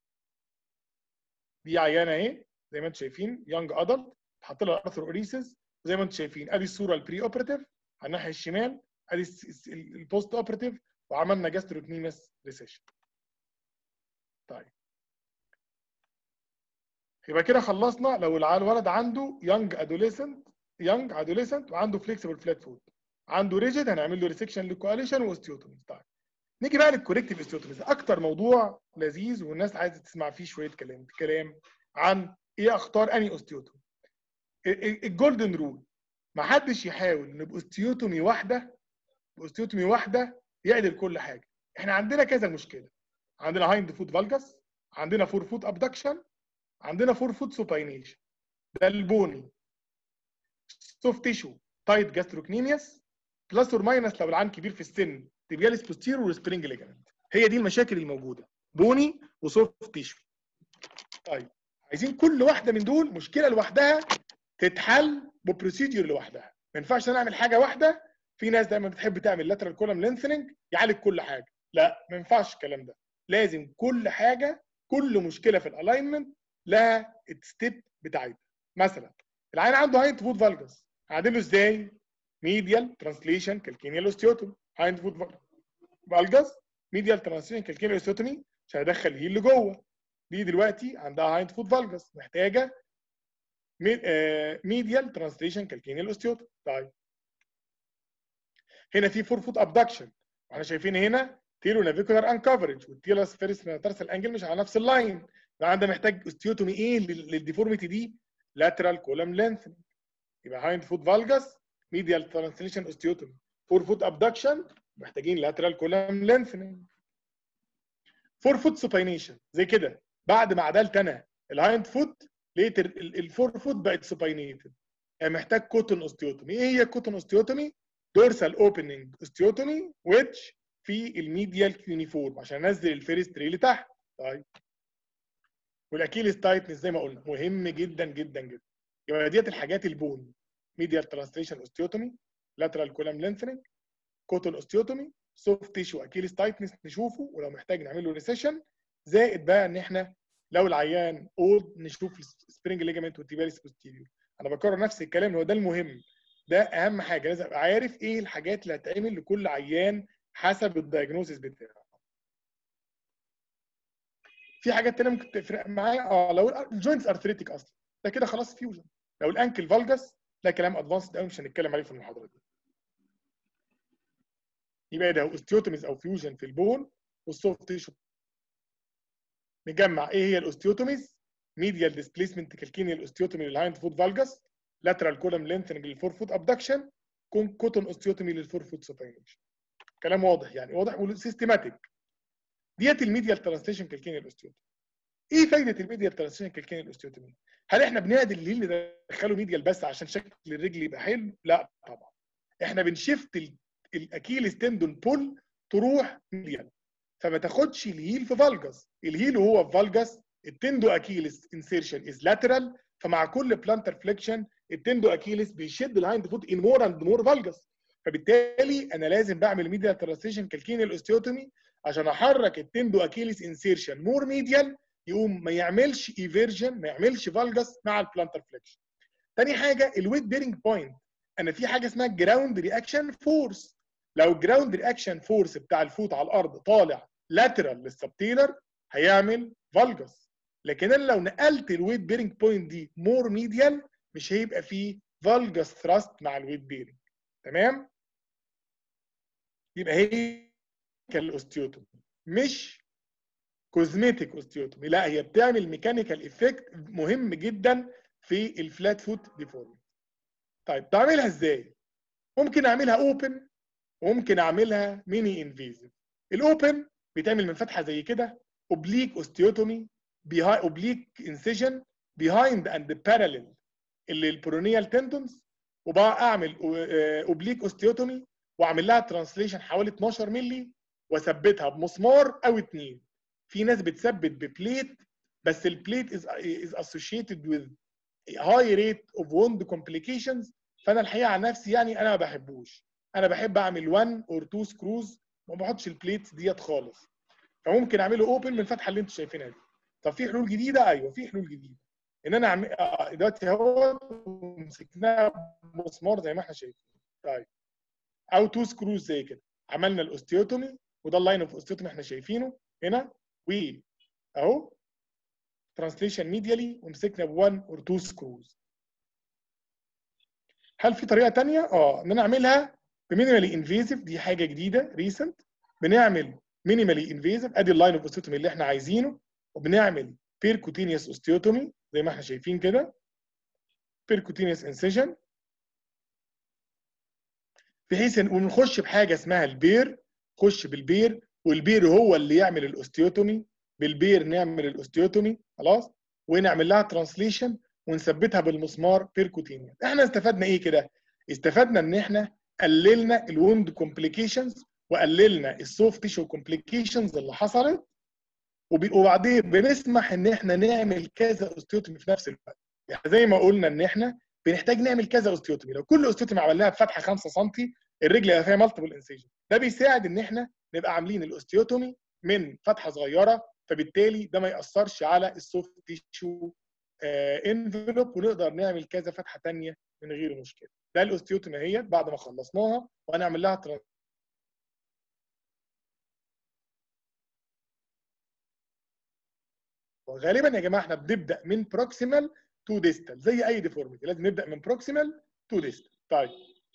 دي عيانه اهي زي ما انتم شايفين يونج ادلت اتحط لها ارثرو اريسيس زي ما انتم شايفين ادي الصوره البري اوبراتيف على الناحيه الشمال ادي البوست اوبراتيف وعملنا جاستروكنيمس ريسيشن طيب يبقى كده خلصنا لو الع- الولد عنده يونج ادوليسنت يونج ادوليسنت وعنده فليكسبل فلات فوت عنده ريجيد هنعمل له ريسكشن للكواليشن واوستيوتوميز طيب نيجي بقى للكوريكتيف اوستيوتوميز اكتر موضوع لذيذ والناس عايزه تسمع فيه شويه كلام كلام عن ايه اختار اني اوستيوتومي الجولدن رول ما حدش يحاول ان باوستيوتومي واحده باوستيوتومي واحده يعدل كل حاجه احنا عندنا كذا مشكله عندنا هايند فوت فالجاس عندنا فور فوت ابدكشن عندنا فور فوت سوباينيشن ده البوني سوفت تيشو تايت جاستروكنيمياس بلس اور ماينس لو العين كبير في السن تبياليس بوستيرو وسبرينج ليجامنت هي دي المشاكل الموجوده بوني وسوفت تيشو طيب عايزين كل واحده من دول مشكله لوحدها تتحل ببروسيديور لوحدها ما ينفعش نعمل حاجه واحده في ناس دايما بتحب تعمل لاترال كولم لينثنينج يعالج كل حاجه لا ما ينفعش الكلام ده لازم كل حاجه كل مشكله في الالاينمنت لها الستيب بتاعتها مثلا العين عنده هايند فود فالجس هعدله ازاي ميديال ترانسليشن كالكينيال اوستيوتومي هايند فود فالجس ميديال ترانسليشن كالكينيال اوستيوتومي عشان ادخل هيل لجوه دي دلوقتي عندها هايند فود فالجس محتاجه ميديال ترانسليشن كالكينيال اوستيوتومي طيب هنا في فور فوت ابدكشن واحنا شايفين هنا تيلو نافيكولار انكفرج والتيلس فيرس ميتارسال انجل مش على نفس اللاين يبقى ده محتاج اوستيوتومي ايه لل- للديفورميتي دي لاترال كولم لينث يبقى هايند فوت فالجاس ميديال ترانسليشن اوستيوتومي فور فوت ابدكشن محتاجين لاترال كولم لينثنينج فور فوت سوباينيشن زي كده بعد ما عدلت انا الهايند فوت لقيت ال- ال- الفور فوت بقت سوباينيتد يعني محتاج كوتون اوستيوتومي ايه هي كوتون اوستيوتومي دورسال اوبننج اوستيوتومي ويتش في الميديال كيونيفورم عشان انزل الفيرست ري لتحت طيب والاكيليس تايتنس زي ما قلنا مهم جدا جدا جدا يبقى ديت الحاجات البون ميديال ترانسليشن اوستيوتومي لاترال كولم لينثنينج كوتون اوستيوتومي سوفت تيشو اكيليس تايتنس نشوفه ولو محتاج نعمل له ريسيشن زائد بقى ان احنا لو العيان اولد نشوف سبرينج ليجامنت والتيبياليس بوستيريور انا بكرر نفس الكلام هو ده المهم ده اهم حاجه لازم ابقى عارف ايه الحاجات اللي هتعمل لكل عيان حسب الدايجنوزيس بتاعه في حاجات تانية ممكن تفرق معايا اه لو الجوينتس ارثريتك اصلا ده كده خلاص فيوجن لو الانكل فالجس ده كلام ادفانسد قوي مش هنتكلم عليه في المحاضره دي يبقى ده اوستيوتوميز او فيوجن في البون والسوفت تيشو نجمع ايه هي الاوستيوتوميز ميديال ديسبيسمنت كالكينيال اوستيوتومي للهايند فوت فالجس لاترال كولم لينثنج للفور فوت ابدكشن كوتون اوستيوتومي للفور فوت سوباينيشن كلام واضح يعني واضح وسيستماتيك ديت الميديال ترانسليشن كالكينيال اوستيوتومي ايه فايده الميديال ترانسليشن كالكينيال اوستيوتومي هل احنا بنعدل الهيل ندخله ميديال بس عشان شكل الرجل يبقى حلو لا طبعا احنا بنشفت ال- الاكيليس تندون بول تروح ميديال فما تاخدش الهيل في فالجس الهيل وهو في فالجس التندو اكيليس انسيرشن از لاترال فمع كل بلانتر فليكشن التندو اكيليس بيشد الهايند فوت ان مور اند مور فالجس فبالتالي انا لازم بعمل ميديال ترانسليشن كالكينيال اوستيوتومي عشان احرك التندو اكيليس انسيرشن مور ميديال يقوم ما يعملش ايفيرجن ما يعملش فالجس مع البلانتر فليكشن تاني حاجه الويت بيرنج بوينت انا في حاجه اسمها جراوند رياكشن فورس لو الجراوند رياكشن فورس بتاع الفوت على الارض طالع لاترال للسبتيلر هيعمل فالجس لكن انا لو نقلت الويت بيرنج بوينت دي مور ميديال مش هيبقى فيه فالجس ثراست مع الويت بيرنج تمام يبقى هي كالاوستيوتومي مش كوزميتيك اوستيوتومي لا هي بتعمل ميكانيكال افكت مهم جدا في الفلات فوت ديفورمي طيب تعملها ازاي ممكن اعملها اوبن وممكن اعملها ميني انفيزيف الاوبن بيتعمل من فتحه زي كده اوبليك اوستيوتومي اوبليك انسيجن بيهايند اند باراليل اللي البرونيال تندونز وبقى اعمل اوبليك اوستيوتومي واعمل لها ترانسليشن حوالي 12 مللي واثبتها بمسمار او اتنين في ناس بتثبت ببليت بس البليت از از associated with high rate of wound complications فانا الحقيقه عن نفسي يعني انا ما بحبوش انا بحب اعمل 1 اور 2 سكروز ما بحطش البليت ديت خالص فممكن اعمله اوبن من الفتحه اللي انتوا شايفينها دي طب في حلول جديده ايوه في حلول جديده ان انا اعمل آه، دلوقتي اهو مسكناها مسمار زي ما احنا شايفين طيب او تو سكروز زي كده عملنا الاوستيوتومي وده اللاين اوف اوستيوتومي احنا شايفينه هنا و اهو ترانسليشن ميديالي ومسكنا بوان اور تو سكروز هل في طريقه تانية؟ اه ان انا اعملها بمينيمالي انفيزيف دي حاجه جديده ريسنت بنعمل مينيمالي انفيزيف ادي اللاين اوف اوستيوتومي اللي احنا عايزينه وبنعمل بيركوتينيوس اوستيوتومي زي ما احنا شايفين كده بيركوتينيوس انسيجن بحيث ان ونخش بحاجه اسمها البير خش بالبير والبير هو اللي يعمل الاوستيوتومي بالبير نعمل الاوستيوتومي خلاص ونعمل لها ترانسليشن ونثبتها بالمسمار بيركوتينيوس احنا استفدنا ايه كده استفدنا ان احنا قللنا الوند كومبليكيشنز وقللنا السوفت تيشو كومبليكيشنز اللي حصلت وب- وبعدين بنسمح ان احنا نعمل كذا اوستيوتومي في نفس الوقت يعني زي ما قلنا ان احنا بنحتاج نعمل كذا اوستيوتومي لو كل اوستيوتومي عملناها بفتحه 5 سم الرجل يبقى فيها مالتيبل انسيجن ده بيساعد ان احنا نبقى عاملين الاوستيوتومي من فتحه صغيره فبالتالي ده ما ياثرش على السوفت تيشو انفلوب ونقدر نعمل كذا فتحه ثانيه من غير مشكله ده الاوستيوتومي اهي بعد ما خلصناها وهنعمل لها ترانس وغالبا يا جماعه احنا بنبدا من بروكسيمال تو ديستال زي اي ديفورميتي لازم نبدا من بروكسيمال تو ديستال طيب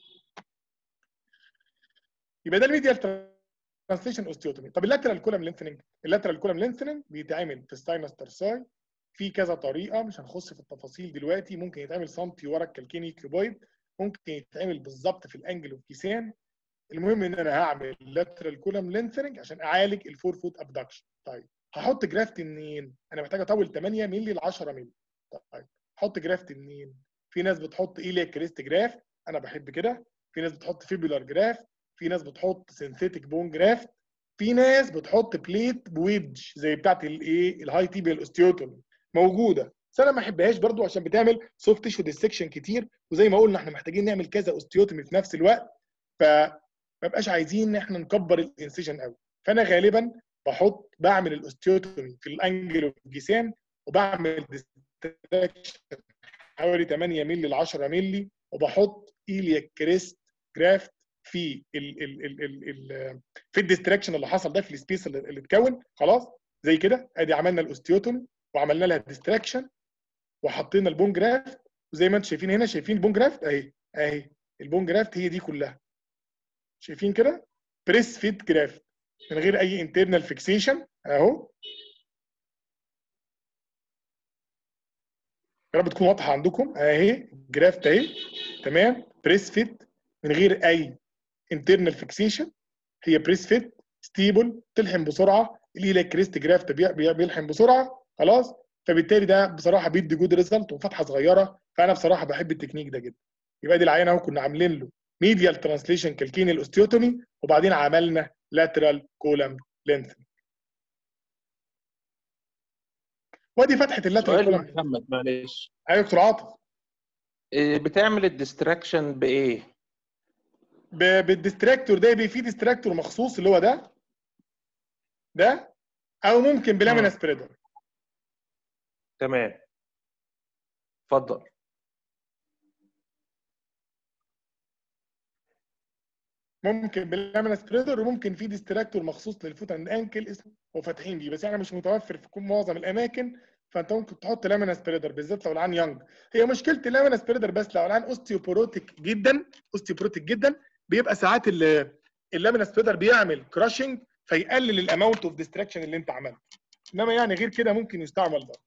يبقى ده الميديال ترانسليشن اوستيوتومي طب اللاترال كولم لينثنينج اللاترال كولم لينثنينج بيتعمل في الساينس ترساي في كذا طريقه مش هنخش في التفاصيل دلوقتي ممكن يتعمل سنتي ورا الكالكيني كيوبويد ممكن يتعمل بالظبط في الانجل اوف كيسان المهم ان انا هعمل لاترال كولم لينثنينج عشان اعالج الفور فوت ابدكشن طيب هحط جرافت منين؟ انا محتاج اطول 8 مللي ل 10 مللي طيب احط جرافت منين؟ في ناس بتحط ايليا كريست جراف انا بحب كده في ناس بتحط فيبولار جراف في ناس بتحط سينثيتك بون جراف في ناس بتحط بليت بويدج زي بتاعت الايه الهاي تيبيال اوستيوتومي موجوده بس انا ما احبهاش برضو عشان بتعمل سوفت تيشو ديسكشن كتير وزي ما قلنا احنا محتاجين نعمل كذا اوستيوتومي في نفس الوقت فما بقاش عايزين ان احنا نكبر الانسيجن قوي فانا غالبا بحط بعمل الاوستيوتومي في الانجل اوف جسام وبعمل ديستراكشن حوالي 8 مللي ل 10 مللي وبحط ايليا كريست جرافت في ال ال ال ال ال في الديستراكشن اللي حصل ده في السبيس اللي, اللي اتكون خلاص زي كده ادي عملنا الاوستيوتومي وعملنا لها ديستراكشن وحطينا البون جرافت وزي ما انتم شايفين هنا شايفين البون جرافت اهي اهي البون جرافت هي دي كلها شايفين كده بريس فيت جرافت من غير اي انترنال فيكسيشن اهو يا رب تكون واضحه عندكم اهي جرافت اهي تمام بريس فيت من غير اي انترنال فيكسيشن هي بريس فيت ستيبل تلحم بسرعه الايلا كريست جرافت بي- بي- بيلحم بسرعه خلاص فبالتالي ده بصراحه بيدي جود ريزلت وفتحه صغيره فانا بصراحه بحب التكنيك ده جدا يبقى دي العينه اهو كنا عاملين له ميديال ترانسليشن كالكين الاوستيوتومي وبعدين عملنا لاترال كولم لينث ودي فتحه اللاترال سؤال كولم محمد معلش ايوه دكتور عاطف إيه، بتعمل الديستراكشن بايه؟ ب- بالديستراكتور ده يبقى فيه ديستراكتور مخصوص اللي هو ده ده او ممكن بلامينا مم. سبريدر تمام اتفضل ممكن باللامينا سبريدر وممكن في ديستراكتور مخصوص للفوت اند انكل اسمه وفاتحين بيه بس يعني مش متوفر في كل معظم الاماكن فانت ممكن تحط لامينا سبريدر بالذات لو العين يونج هي مشكله اللامينا سبريدر بس لو العين اوستيوبوروتيك جدا اوستيوبوروتيك جدا بيبقى ساعات ال- اللامينا سبريدر بيعمل كراشنج فيقلل الاماونت اوف ديستراكشن اللي انت عملته انما يعني غير كده ممكن يستعمل برضه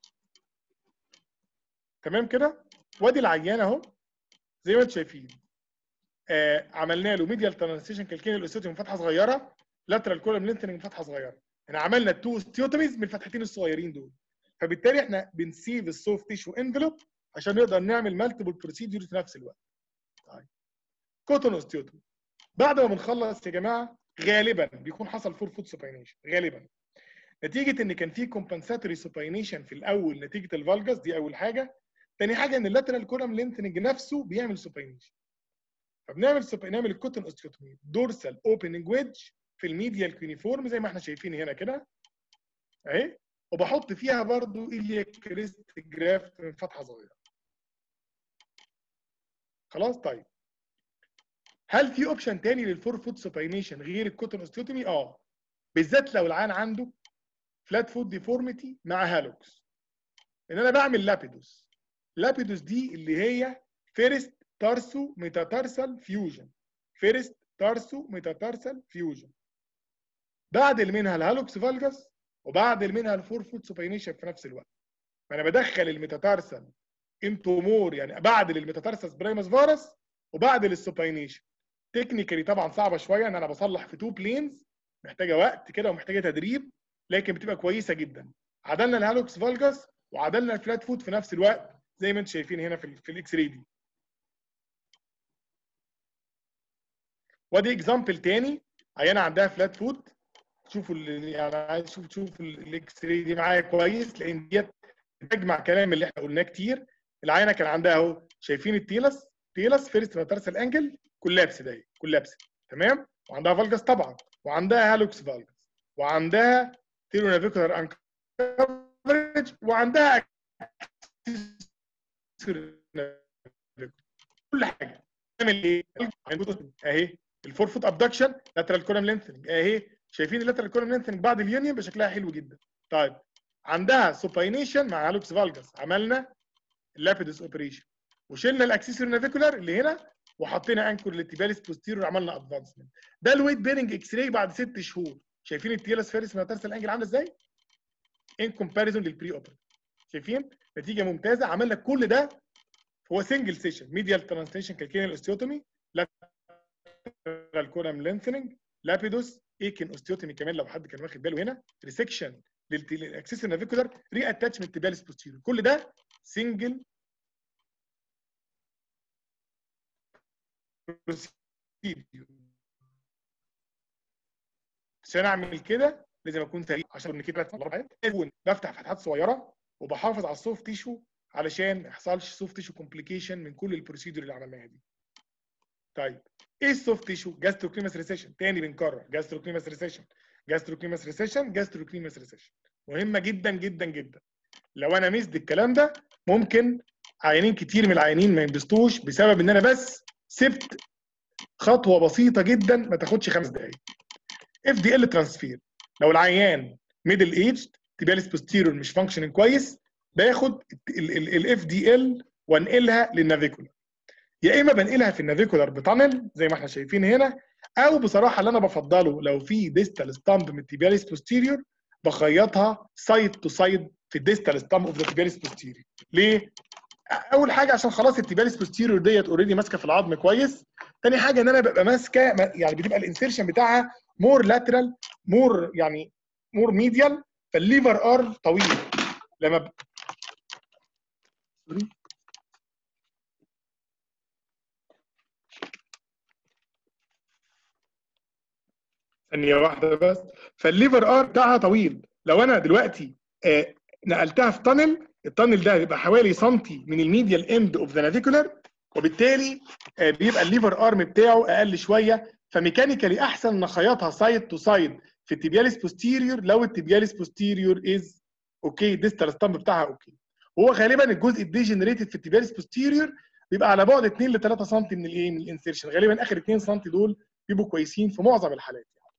تمام كده وادي العيان اهو زي ما انتم شايفين آه عملنا له ميديال ترانسيشن كالكين الاوستيوتومي من فتحه صغيره لاترال كولم لينثنج من فتحه صغيره احنا عملنا التو اوستيوتوميز من الفتحتين الصغيرين دول فبالتالي احنا بنسيف السوفت تيشو انفلوب عشان نقدر نعمل مالتيبل بروسيدور في نفس الوقت طيب كوتون اوستيوتومي بعد ما بنخلص يا جماعه غالبا بيكون حصل فور فوت سوباينيشن غالبا نتيجه ان كان في كومبنساتوري سوباينيشن في الاول نتيجه الفالجاس دي اول حاجه تاني حاجه ان اللاترال كولم لينثنج نفسه بيعمل سوباينيشن فبنعمل سوب... نعمل الكوتن اوستيوتومي دورسال اوبننج ويدج في الميديال كيونيفورم زي ما احنا شايفين هنا كده اهي وبحط فيها برضو ايليا كريست جرافت من فتحه صغيره خلاص طيب هل في اوبشن تاني للفور فوت سوباينيشن غير الكوتن اوستيوتومي اه بالذات لو العيان عنده فلات فوت ديفورميتي مع هالوكس ان انا بعمل لابيدوس لابيدوس دي اللي هي فيرست تارسو ميتاتارسال فيوجن فيرست تارسو ميتاتارسال فيوجن بعدل منها الهالوكس فالجاس وبعدل منها الفور فوت سوبينيشن في نفس الوقت فانا بدخل الميتاتارسال انتو مور يعني بعدل الميتاتارسس برايمس فارس وبعدل السوبينيشن تكنيكالي طبعا صعبه شويه ان انا بصلح في تو بلينز محتاجه وقت كده ومحتاجه تدريب لكن بتبقى كويسه جدا عدلنا الهالوكس فالجاس وعدلنا الفلات فوت في نفس الوقت زي ما انتم شايفين هنا في, في الاكس راي دي ودي اكزامبل تاني عيانه عندها فلات فوت شوفوا يعني عايز تشوف تشوف الاكس راي دي معايا كويس لان ديت بتجمع كلام اللي احنا قلناه كتير العينه كان عندها اهو شايفين التيلس تيلس فيرست ميتارسال انجل كولابس ده كولابس تمام وعندها فالجاس طبعا وعندها هالوكس فالجاس وعندها تيرو نافيكولار انكفرج وعندها كل حاجه تعمل ايه؟ اهي الفور فوت ابدكشن لاترال كولم لينثنج اهي شايفين اللاترال كولم لينثنج بعد اليونيون بشكلها حلو جدا طيب عندها سوباينيشن مع هالوكس فالجاس عملنا اللابيدوس اوبريشن وشلنا الاكسسوري نافيكولار اللي هنا وحطينا انكور للتيباليس بوستيرور عملنا ادفانسمنت ده الويت بيرنج اكس راي بعد ست شهور شايفين التيلس فيرس ميتارسال انجل عامله ازاي؟ ان كومباريزون للبري اوبر شايفين؟ نتيجه ممتازه عملنا كل ده هو سنجل سيشن ميديال ترانسليشن كالكينال اوستيوتومي لاترال كولم لينثنج لابيدوس ايكن اوستيوتومي كمان لو حد كان واخد باله هنا ريسكشن للاكسسوري نافيكولار ري اتاتشمنت تيباليس بوستيرور كل ده سنجل عشان اعمل كده لازم اكون سريع عشان ان كده بفتح فتحات صغيره وبحافظ على السوفت تيشو علشان ما يحصلش سوفت تيشو كومبليكيشن من كل البروسيدور اللي عملناها دي. طيب ايه السوفت تيشو؟ جاستروكليمس ريسيشن تاني بنكرر جاستروكليمس ريسيشن جاستروكليمس ريسيشن جاستروكليمس ريسيشن مهمه جدا جدا جدا لو انا ميزد الكلام ده ممكن عيانين كتير من العيانين ما ينبسطوش بسبب ان انا بس سبت خطوه بسيطه جدا ما تاخدش خمس دقائق اف دي ال ترانسفير لو العيان ميدل ايج تيبياليس بوستيرور مش فانكشننج كويس باخد الاف دي ال وانقلها للنافيكولار يا اما بنقلها في النافيكولار بتانل زي ما احنا شايفين هنا او بصراحه اللي انا بفضله لو في ديستال ستامب من التيبياليس بوستيريور بخيطها سايد تو سايد في الديستال ستامب اوف ذا تيبياليس بوستيريور ليه؟ اول حاجه عشان خلاص التيبياليس بوستيريور ديت اوريدي ماسكه في العظم كويس تاني حاجه ان انا ببقى ماسكه يعني بتبقى الانسيرشن بتاعها مور لاترال مور يعني مور ميديال فالليفر ار طويل لما ب... ثانية واحدة بس فالليفر ار بتاعها طويل لو انا دلوقتي آه نقلتها في تانل التانل ده هيبقى حوالي سنتي من الميديال اند اوف ذا نافيكولار وبالتالي آه بيبقى الليفر ارم بتاعه اقل شويه فميكانيكالي احسن ان اخيطها سايد تو سايد في التيبياليس بوستيريور لو التيبياليس بوستيريور از اوكي ديستال ستامب بتاعها اوكي هو غالبا الجزء الديجنريتد في التيبياليس بوستيريور بيبقى على بعد 2 ل 3 سم من الايه من الانسيرشن غالبا اخر 2 سم دول بيبقوا كويسين في معظم الحالات يعني.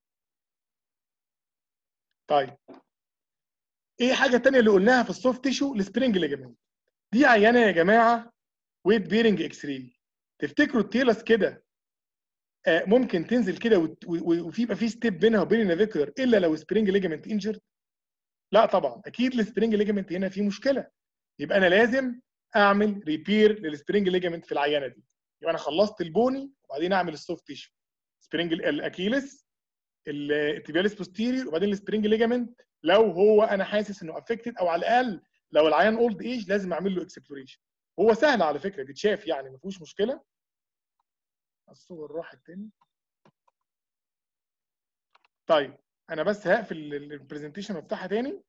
طيب ايه حاجه ثانيه اللي قلناها في السوفت تيشو السبرينج ليجامنت دي عيانه يا جماعه ويت بيرنج اكس راي تفتكروا التيلس كده آه ممكن تنزل كده وفي يبقى في ستيب بينها وبين النافيكولار الا لو سبرينج ليجامنت انجرد لا طبعا اكيد السبرينج ليجامنت هنا فيه مشكله يبقى انا لازم اعمل ريبير للسبرينج ليجامنت في العيانه دي يبقى انا خلصت البوني وبعدين اعمل السوفت تيشو سبرينج الاكيلس التيبياليس بوستيريور وبعدين السبرينج ليجامنت لو هو انا حاسس انه افكتد او على الاقل لو العيان اولد ايج لازم اعمل له اكسبلوريشن هو سهل على فكره بيتشاف يعني ما فيهوش مشكله الصور راحت تاني طيب انا بس هقفل البرزنتيشن وافتحها تاني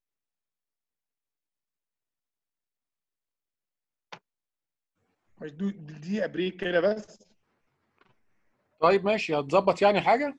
مش دي بريك كده بس طيب ماشي هتظبط يعني حاجه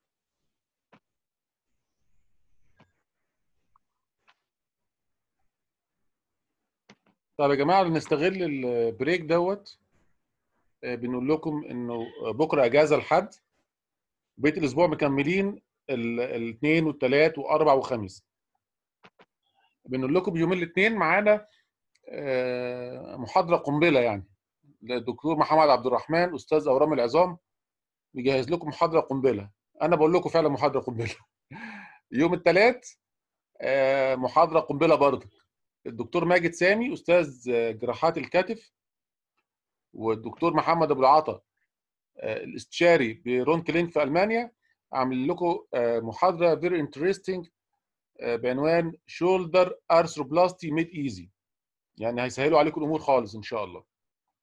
طب يا جماعه نستغل البريك دوت بنقول لكم انه بكره اجازه لحد بقيه الاسبوع مكملين الاثنين والثلاث واربع وخميس بنقول لكم يوم الاثنين معانا آه، محاضره قنبله يعني للدكتور محمد عبد الرحمن استاذ اورام العظام بيجهز لكم محاضره قنبله انا بقول لكم فعلا محاضره قنبله يوم الثلاث محاضره قنبله برضه الدكتور ماجد سامي استاذ جراحات الكتف والدكتور محمد ابو العطا آه، الاستشاري برون كلينك في المانيا عامل لكم آه، محاضره فيري انترستنج بعنوان شولدر ارثروبلاستي ميد ايزي يعني هيسهلوا عليكم الامور خالص ان شاء الله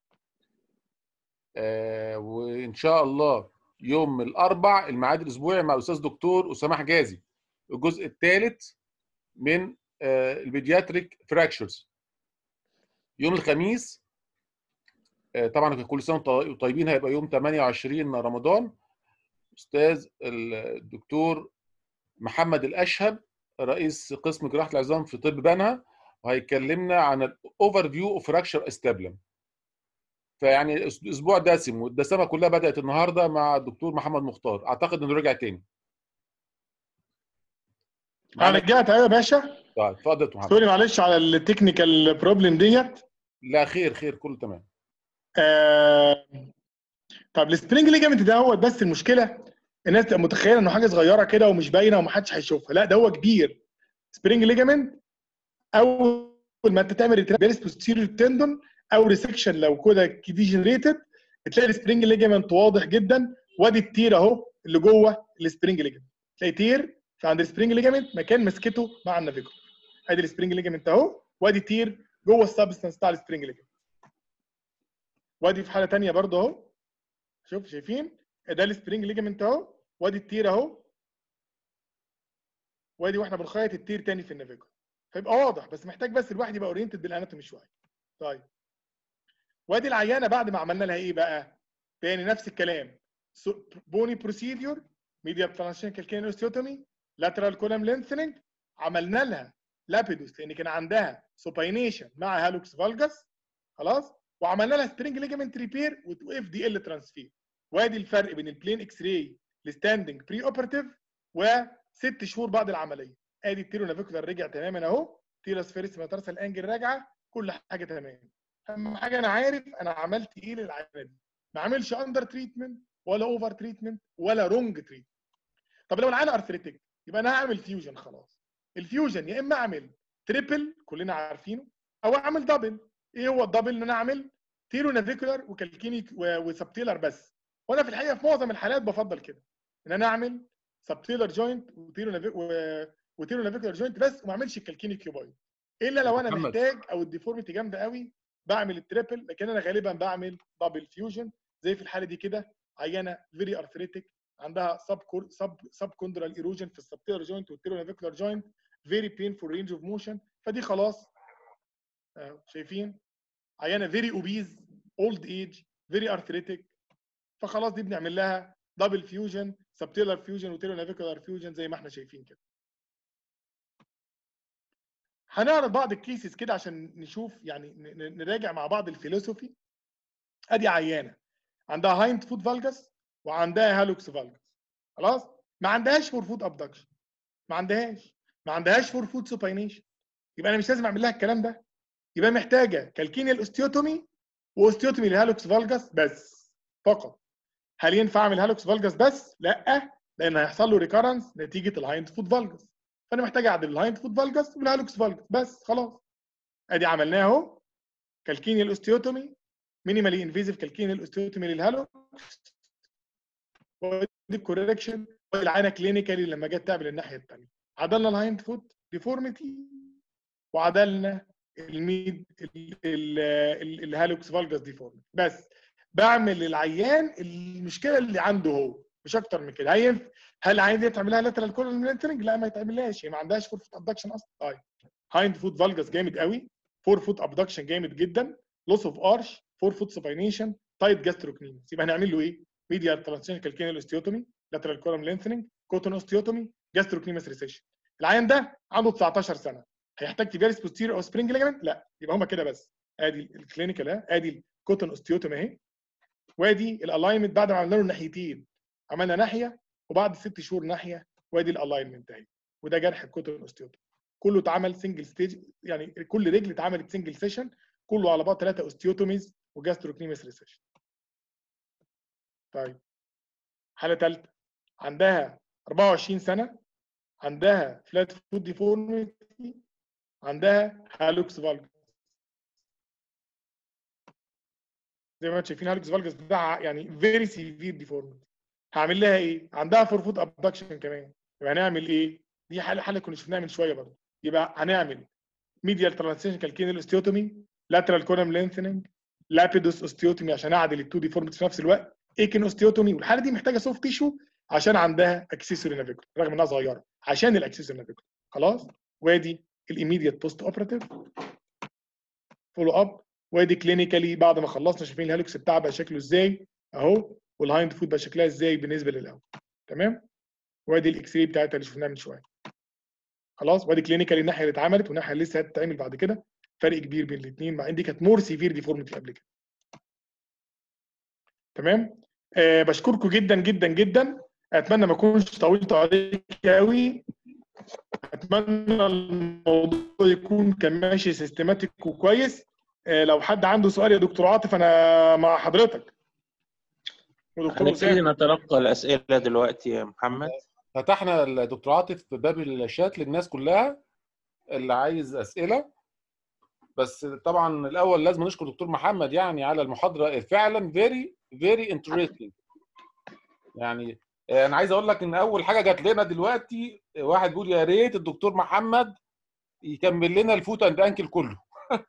آه، وان شاء الله يوم الاربع الميعاد الاسبوعي مع الاستاذ دكتور اسامه حجازي الجزء الثالث من البيدياتريك فراكشرز يوم الخميس آه، طبعا كل سنه وانتم طيبين هيبقى يوم 28 رمضان استاذ الدكتور محمد الاشهب رئيس قسم جراحه العظام في طب بنها وهيكلمنا عن الاوفر فيو اوف فراكشر استابلم فيعني اسبوع دسم والدسامه كلها بدات النهارده مع الدكتور محمد مختار اعتقد انه رجع تاني انا رجعت ايوه يا باشا طيب اتفضل يا محمد سوري معلش على التكنيكال بروبلم ديت لا خير خير كله تمام آه... طب السبرينج ليجامنت ده هو بس المشكله الناس تبقى متخيله انه حاجه صغيره كده ومش باينه ومحدش هيشوفها لا ده هو كبير سبرينج ليجامنت اول ما انت تعمل ريترابيرس بوستيريور تندون او ريسكشن لو كده ديجنريتد بتلاقي السبرينج ليجامنت واضح جدا وادي التير اهو اللي جوه السبرينج ليجامنت تلاقي تير فعند السبرينج ليجامنت مكان مسكته مع النافيجو ادي السبرينج ليجامنت اهو وادي تير جوه السبستنس بتاع السبرينج ليجامنت وادي في حاله ثانيه برضه اهو شوف شايفين ده السبرينج ليجامنت اهو وادي التير اهو وادي واحنا بنخيط التير تاني في النافيجو فيبقى واضح بس محتاج بس الواحد يبقى اورينتد بالاناتومي شويه طيب وادي العيانه بعد ما عملنا لها ايه بقى تاني نفس الكلام بوني بروسيديور ميديا ترانشن كالكين اوستيوتومي لاترال كولم لينثنينج عملنا لها لابيدوس لان كان عندها سوباينيشن مع هالوكس فالجاس خلاص وعملنا لها سبرينج ليجامنت ريبير واف دي ال ترانسفير وادي الفرق بين البلين اكس راي الستاندنج بري اوبرتيف وست شهور بعد العمليه ادي التيرو نافيكولار رجع تماما اهو تيرس فيرس ماترسال انجل راجعه كل حاجه تمام اهم حاجه انا عارف انا عملت ايه للعيانه دي ما عملش اندر تريتمنت ولا اوفر تريتمنت ولا رونج تريتمنت طب لو العيانه ارثريتك يبقى انا هعمل فيوجن خلاص الفيوجن يا اما اعمل تريبل كلنا عارفينه او اعمل دبل ايه هو الدبل ان انا اعمل تيرو نافيكولار وكالكيني وسبتيلر بس وانا في الحقيقه في معظم الحالات بفضل كده ان انا اعمل سبتيلر جوينت وتيرو نافيك وتيرو نافيكولار جوينت بس وما اعملش الكالكيني كيوبايد الا لو انا محمد. محتاج او الديفورميتي جامده قوي بعمل التريبل لكن انا غالبا بعمل دبل فيوجن زي في الحاله دي كده عيانه فيري ارثريتك عندها سب كور سب سب كوندرال ايروجن في السبتيلر جوينت والتيرو نافيكولار جوينت فيري بينفول رينج اوف موشن فدي خلاص آه، شايفين عيانه فيري اوبيز اولد ايج فيري ارثريتك فخلاص دي بنعمل لها دبل فيوجن سبتيلر فيوجن وتيرو نافيكولار فيوجن زي ما احنا شايفين كده هنعرض بعض الكيسز كده عشان نشوف يعني ن- ن- نراجع مع بعض الفيلوسوفي ادي عيانه عندها هايند فود فالجس وعندها هالوكس فالجس خلاص ما عندهاش فور فود ابدكشن ما عندهاش ما عندهاش فور فود سوباينيشن يبقى انا مش لازم اعمل لها الكلام ده يبقى محتاجه كالكينيال اوستيوتومي واوستيوتومي لهالوكس فالجس بس فقط هل ينفع اعمل هالوكس فالجس بس؟ لا لان هيحصل له ريكارنس نتيجه الهايند فود فالجس فانا محتاج اعدل الهايند فود فالجس والهالوكس فالجس بس خلاص ادي عملناه اهو كالكينيال اوستيوتومي مينيمالي انفيزيف كالكينيال اوستيوتومي للهالوكس ودي الكوريكشن ودي العينه كلينيكالي لما جت تعمل الناحيه الثانيه عدلنا الهايند فود ديفورميتي وعدلنا الميد ال- ال- ال- الهالوكس فالجس ديفورميتي بس بعمل للعيان المشكله اللي عنده هو مش اكتر من كده هينفع هل العيان دي تعمل لها لاترال كولون لينترنج لا ما يتعملهاش هي ما عندهاش فور فوت ابدكشن اصلا طيب هايند فوت فالجس جامد قوي فور فوت ابدكشن جامد جدا لوس اوف ارش فور فوت سوباينيشن تايت جاستروكنيمس يبقى هنعمل له ايه؟ ميديا ترانسيشن كالكينال اوستيوتومي لاترال كولوم لينثنينج كوتون اوستيوتومي جاستروكنيمس ريسيشن العيان ده عنده 19 سنه هيحتاج تيبيرس بوستيريور او سبرينج ليجمنت لا يبقى هما كده بس ادي الكلينيكال اهي ادي الكوتون اوستيوتومي اهي وادي الالاينمنت بعد ما عملنا له الناحيتين عملنا ناحيه وبعد ست شهور ناحيه وادي الالاينمنت اهي وده جرح الكوتون اوستيوتومي كله اتعمل سنجل ستيج يعني كل رجل اتعملت سنجل سيشن كله على بعض ثلاثه اوستيوتوميز وجاستروكنيمس ريسيشن طيب حاله ثالثه عندها 24 سنه عندها فلات فود ديفورميتي عندها هالوكس فالجس زي ما انتم شايفين هالوكس فالجس بتاعها يعني فيري سيفير ديفورميتي هعمل لها ايه؟ عندها فور فود ابدكشن كمان يبقى هنعمل ايه؟ دي حاله حاله كنا شفناها من شويه برضه يبقى هنعمل ميديال ترانسيشن كالكينال اوستيوتومي لاترال كولم لينثنينج لابيدوس اوستيوتومي عشان اعدل التو ديفورميتيز في نفس الوقت ايكن اوستيوتومي والحاله دي محتاجه سوفت تيشو عشان عندها اكسسوري نافيكول رغم انها صغيره عشان الاكسسوري نافيكول خلاص وادي الايميديت بوست اوبراتيف فولو اب وادي كلينيكالي بعد ما خلصنا شايفين الهالوكس بتاعها بقى شكله ازاي اهو والهايند فود بقى شكلها ازاي بالنسبه للاول تمام وادي الاكس راي بتاعتها اللي شفناها من شويه خلاص وادي كلينيكالي الناحيه اللي اتعملت والناحيه اللي لسه هتتعمل بعد كده فرق كبير بين الاثنين مع ان دي كانت مور سيفير ديفورميتي قبل كده تمام آه بشكركم جدا جدا جدا اتمنى ما اكونش طولت عليك قوي اتمنى الموضوع يكون كان ماشي سيستماتيك وكويس آه لو حد عنده سؤال يا دكتور عاطف انا مع حضرتك ودكتور هنبتدي وسام نتلقى الاسئله دلوقتي يا محمد فتحنا الدكتور عاطف باب الشات للناس كلها اللي عايز اسئله بس طبعا الاول لازم نشكر دكتور محمد يعني على المحاضره فعلا فيري فيري انترستنج يعني انا عايز اقول لك ان اول حاجه جات لنا دلوقتي واحد بيقول يا ريت الدكتور محمد يكمل لنا الفوت اند انكل كله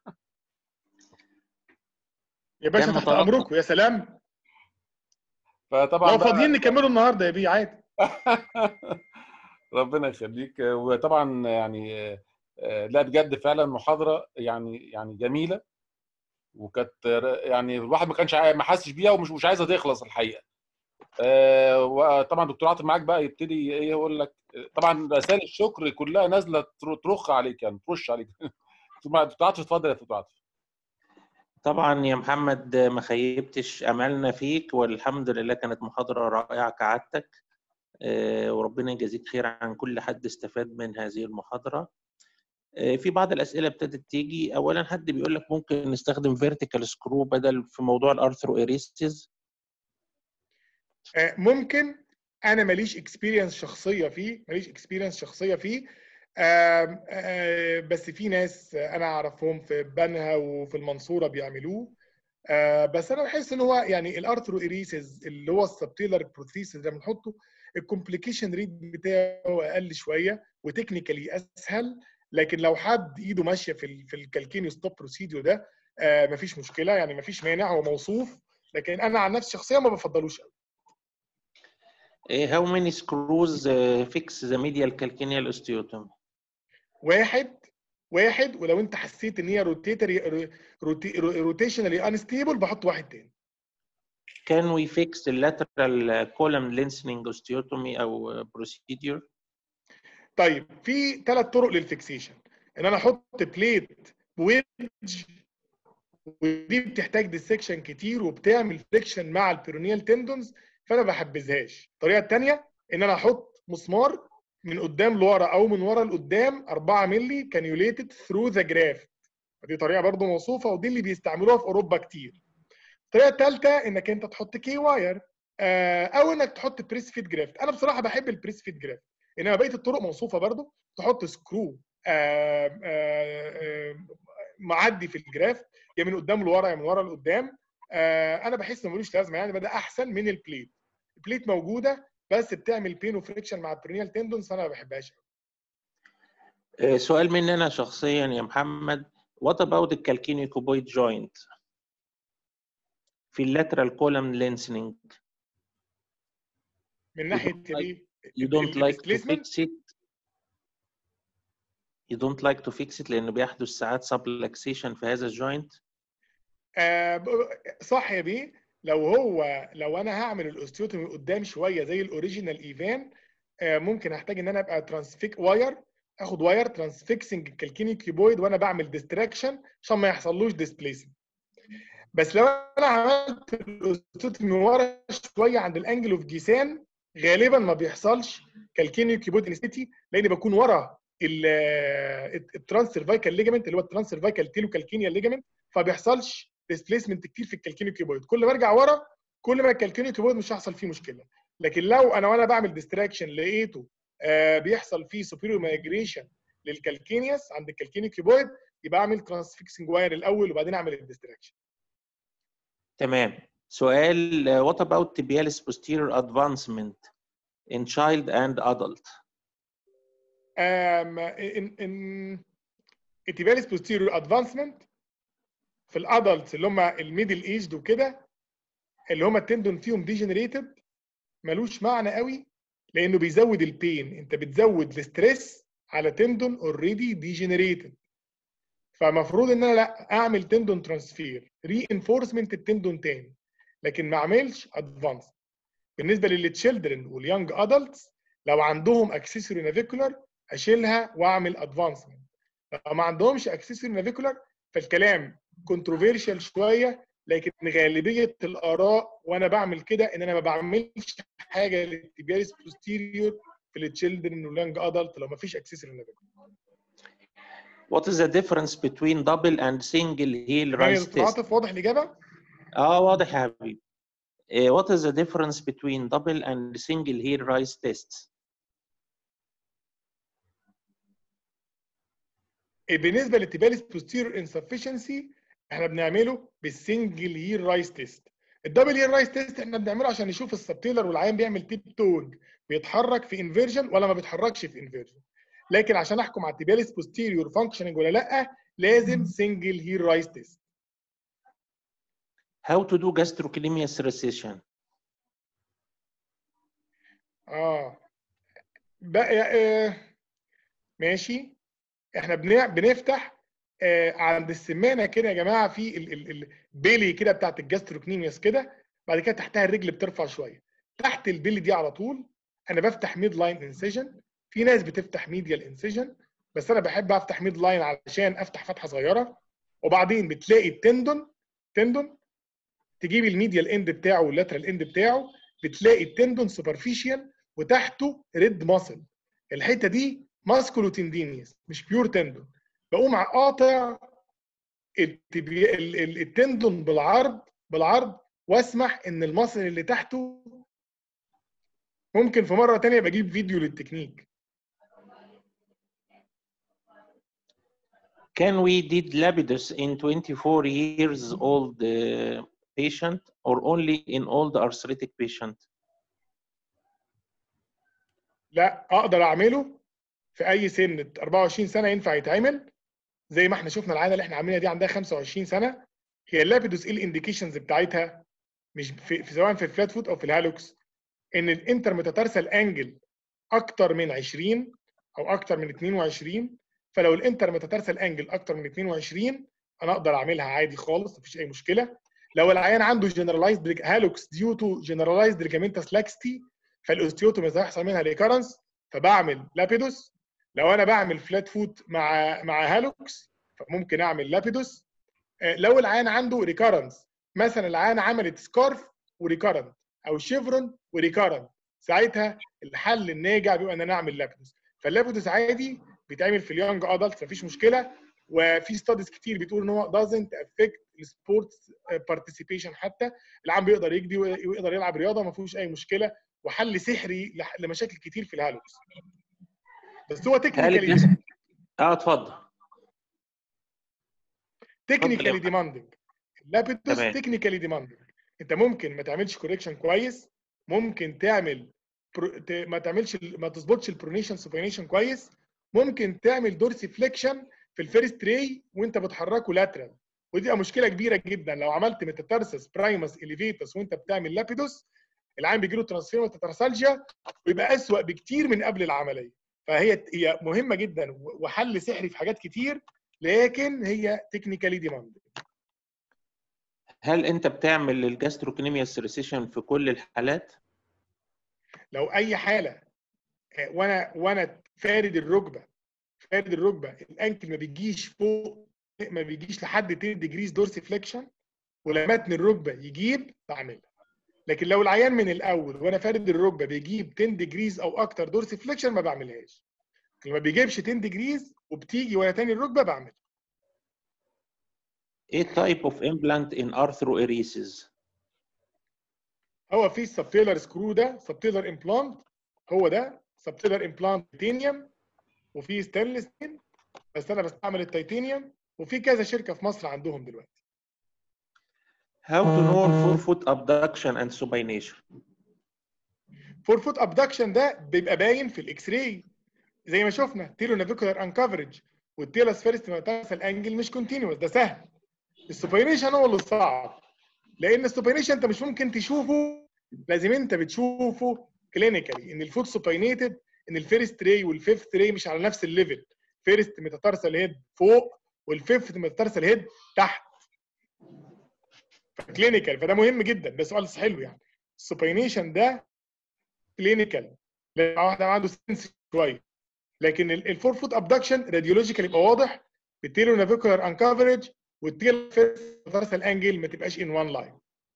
يا باشا كان تحت متلقى. امركم يا سلام فطبعا لو بقى- فاضيين نكمله النهارده يا بيه عادي ربنا يخليك وطبعا يعني آه، لا بجد فعلا محاضره يعني يعني جميله وكانت يعني الواحد ما كانش عا- ما حاسش بيها ومش مش عايزها تخلص الحقيقه آه، وطبعا دكتور عاطف معاك بقى يبتدي ايه يقول لك طبعا رسائل الشكر كلها نازله تر- ترخ عليك يعني ترش عليك دكتور عاطف اتفضل يا دكتور عاطف طبعا يا محمد ما خيبتش املنا فيك والحمد لله كانت محاضره رائعه كعادتك آه، وربنا يجازيك خير عن كل حد استفاد من هذه المحاضره آه، في بعض الاسئله ابتدت تيجي اولا حد بيقول لك ممكن نستخدم فيرتيكال سكرو بدل في موضوع الارثرو ايريستيز آه، ممكن انا ماليش اكسبيرينس شخصيه فيه ماليش اكسبيرينس شخصيه فيه آم، آه، بس في ناس انا اعرفهم في بنها وفي المنصوره بيعملوه آه، بس انا بحس ان هو يعني الارثرو ايريسز اللي هو السبتيلر بروثيسز اللي بنحطه الكومبليكيشن ريت بتاعه اقل شويه وتكنيكالي اسهل لكن لو حد ايده ماشيه في ال في الكالكينيو ستوب بروسيديو ده آه، مفيش مشكله يعني مفيش مانع هو موصوف لكن انا عن نفسي شخصيا ما بفضلوش قوي how many screws uh, fix the medial calcaneal osteotomy واحد واحد ولو انت حسيت ان هي روتيتري روتيشنالي انستيبل بحط واحد تاني can we fix the lateral column lengthening osteotomy او procedure طيب في ثلاث طرق للفيكسيشن ان انا احط بليت بويدج ودي بتحتاج ديسكشن كتير وبتعمل فريكشن مع البيرونيال تندونز فانا ما بحبذهاش الطريقه الثانيه ان انا احط مسمار من قدام لورا او من ورا لقدام 4 مللي كانيوليتد ثرو ذا جراف دي طريقه برضو موصوفه ودي اللي بيستعملوها في اوروبا كتير الطريقه الثالثه انك انت تحط كي واير او انك تحط بريس فيت جرافت انا بصراحه بحب البريس فيت جرافت انما بقيه الطرق موصوفه برضو تحط سكرو آه، آه، آه، معدي في الجراف يا من قدام لورا يا من ورا لقدام آه، انا بحس انه ملوش لازمه يعني بدا احسن من البليت البليت موجوده بس بتعمل بين وفريكشن مع البرينيال تندونز فانا ما بحبهاش آه، سؤال مني انا شخصيا يا محمد what about the calcaneocuboid joint في اللاترال column lengthening من ناحيه don't ايه you don't like to displacement؟ fix it you don't like to fix it لانه بيحدث ساعات subluxation في هذا الجوينت آه ب- صح يا بيه لو هو لو انا هعمل الاوستيوتومي قدام شويه زي الاوريجينال ايفان آه ممكن احتاج ان انا ابقى ترانسفيك واير اخد واير ترانسفيكسنج الكالكيني كيبويد وانا بعمل ديستراكشن عشان ما يحصلوش ديسبليسمنت بس لو انا عملت الاوستيوتومي ورا شويه عند الانجل اوف جيسان غالبا ما بيحصلش كالكينيو كيبود انستيتي لان بكون ورا الترانس سيرفايكال ليجامنت اللي هو الترانس سيرفايكال تيلو كالكينيا ليجامنت فبيحصلش ديسبيسمنت كتير في الكالكينيو كيبويد كل ما ارجع ورا كل ما الكالكينيو كيبويد مش هيحصل فيه مشكله لكن لو انا وانا بعمل ديستراكشن لقيته آه بيحصل فيه سوبيريور مايجريشن للكالكينيوس عند الكالكينيو كيبويد يبقى اعمل ترانسفيكسنج واير الاول وبعدين اعمل الديستراكشن تمام سؤال uh, what about tibialis posterior advancement in child and adult um, in in اتيباليس posterior advancement في الادلتس اللي هم الميدل ايجد وكده اللي هم التندون فيهم ديجنريتد ملوش معنى قوي لانه بيزود البين انت بتزود الستريس على تندون اوريدي ديجنريتد فمفروض ان انا لا اعمل تندون ترانسفير ري انفورسمنت التندون تاني لكن ما اعملش ادفانس بالنسبه للتشيلدرن واليونج ادلتس لو عندهم اكسسوري نافيكولار اشيلها واعمل ادفانسمنت لو ما عندهمش اكسسوري نافيكولار فالكلام كونتروفيرشال شويه لكن غالبيه الاراء وانا بعمل كده ان انا ما بعملش حاجه للتبياليس بوستيريور في التشيلدرن واليونج ادلت لو ما فيش اكسسوري نافيكولار What is the difference between double and single heel يعني rise test? عاطف واضح الاجابه؟ اه واضح يا حبيبي. Eh, what is the difference between double and single heel rise tests? بالنسبه للتباليس بوستيريور انسفشنسي احنا بنعمله بالسنجل يير رايس تيست الدبل يير رايس تيست احنا بنعمله عشان نشوف السبتيلر والعيان بيعمل تيب توج بيتحرك في انفيرجن ولا ما بيتحركش في انفيرجن لكن عشان احكم على التباليس بوستيريور فانكشننج ولا لا لازم سنجل يير رايس تيست How to do gastrocnemius recession? اه بقى آه ماشي احنا بنع- بنفتح آه عند السمانه كده يا جماعه في ال- ال- البيلي كده بتاعت الجاستروكنيميوس كده بعد كده تحتها الرجل بترفع شويه تحت البيلي دي على طول انا بفتح ميد لاين انسيجن في ناس بتفتح ميديال انسيجن بس انا بحب افتح ميد لاين علشان افتح فتحه صغيره وبعدين بتلاقي التندون تندون تجيب الميديال اند بتاعه واللاترال اند بتاعه بتلاقي التندون سوبرفيشال وتحته ريد ماسل الحته دي ماسكولو تندينيس مش بيور تندون بقوم قاطع التبي... ال- ال- التندون بالعرض بالعرض واسمح ان المصل اللي تحته ممكن في مره تانية بجيب فيديو للتكنيك Can we did Lapidus in 24 years old uh, patient or only in old arthritic patient? لا اقدر اعمله في اي سن 24 سنه ينفع يتعمل زي ما احنا شفنا العاده اللي احنا عاملينها دي عندها 25 سنه هي اللابيدوس ايه الانديكيشنز بتاعتها مش في, في سواء في الفلات فوت او في الهالوكس ان الانتر ميتاتارسال انجل اكتر من 20 او اكتر من 22 فلو الانتر ميتاتارسال انجل اكتر من 22 انا اقدر اعملها عادي خالص مفيش اي مشكله لو العيان عنده جنرالايزد هالوكس ديو تو جنرالايزد ليجامنتس لاكستي فالاوستيوتوميز هيحصل منها ريكارنس فبعمل لابيدوس لو انا بعمل فلات فوت مع مع هالوكس فممكن اعمل لابيدوس آه، لو العيان عنده ريكارنس مثلا العيان عملت سكارف وريكارنت او شيفرون وريكارنت ساعتها الحل الناجع بيبقى ان انا اعمل لابيدوس فاللابيدوس عادي بيتعمل في اليونج ادلت مفيش مشكله وفي ستاديز كتير بتقول ان هو doesn't affect السبورتس participation حتى العيان بيقدر يجري ويقدر يلعب رياضه ما فيهوش اي مشكله وحل سحري لح- لمشاكل كتير في الهالوكس بس هو هل تكنيكالي الجسم اه اتفضل تكنيكالي محمد. ديماندنج اللابيدوس تمام. تكنيكالي ديماندنج انت ممكن ما تعملش كوريكشن كويس ممكن تعمل برو... ت... ما تعملش ال- ما تظبطش البرونيشن سوبينيشن كويس ممكن تعمل دورسي فليكشن في الفيرست تري وانت بتحركه لاترال ودي تبقى مشكله كبيره جدا لو عملت ميتاتارسس برايمس اليفيتس وانت بتعمل لابيدوس العين بيجي له ترانسفير ميتاتارسالجيا ويبقى اسوأ بكتير من قبل العمليه فهي هي مهمه جدا و- وحل سحري في حاجات كتير لكن هي تكنيكالي ديماند هل انت بتعمل الجاستروكنيميوس ريسيشن في كل الحالات؟ لو اي حاله آه، وانا وانا فارد الركبه فارد الركبه الانكل ما بيجيش فوق ما بيجيش لحد 10 ديجريز دورسي فليكشن ولما متن الركبه يجيب بعملها لكن لو العيان من الاول وانا فارد الركبه بيجيب 10 ديجريز او اكتر دورسي فليكشن ما بعملهاش لما بيجيبش 10 ديجريز وبتيجي وانا تاني الركبه بعمل ايه type of implant in arthroeresis هو في السبتيلر سكرو ده سبتيلر امبلانت هو ده سبتيلر امبلانت تيتانيوم وفي ستانلس ستيل بس انا بستعمل التيتانيوم وفي كذا شركه في مصر عندهم دلوقتي how to know forefoot abduction and supination فور فوت ابدكشن ده بيبقى باين في الاكس راي زي ما شفنا تيلو نافيكولار انكفرج والتيلس فيرست ميتارسال انجل مش كونتينوس ده سهل السوبينيشن هو اللي صعب لان السوبينيشن انت مش ممكن تشوفه لازم انت بتشوفه كلينيكالي ان الفوت سوبينيتد ان الفيرست راي والفيفث راي مش على نفس الليفل فيرست ميتاتارسال هيد فوق والفيفث ميتاتارسال هيد تحت كلينيكال فده مهم ده ده سؤال حلو يعني السوبينيشن ده كلينيكال واحد عنده سنس شويه لكن الفور فوت ابدكشن راديولوجيكال يبقى واضح بالتيلو نافيكولار انكفرج والتيل فيرسال انجل ما تبقاش ان وان لاين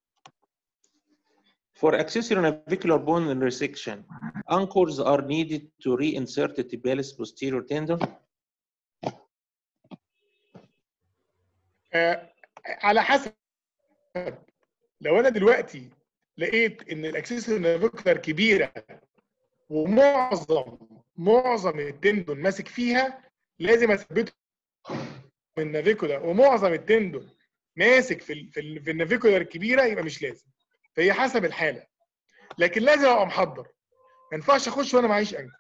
For accessory navicular bone resection, anchors are needed to reinsert the tibialis posterior tendon. آه على حسب لو انا دلوقتي لقيت ان الاكسسوار نافيكولار كبيره ومعظم معظم التندون ماسك فيها لازم اثبته من النافيكولار ومعظم التندون ماسك في ال في, ال في النافيكولار الكبيره يبقى مش لازم فهي حسب الحاله لكن لازم ابقى محضر ما ينفعش اخش وانا معيش انجل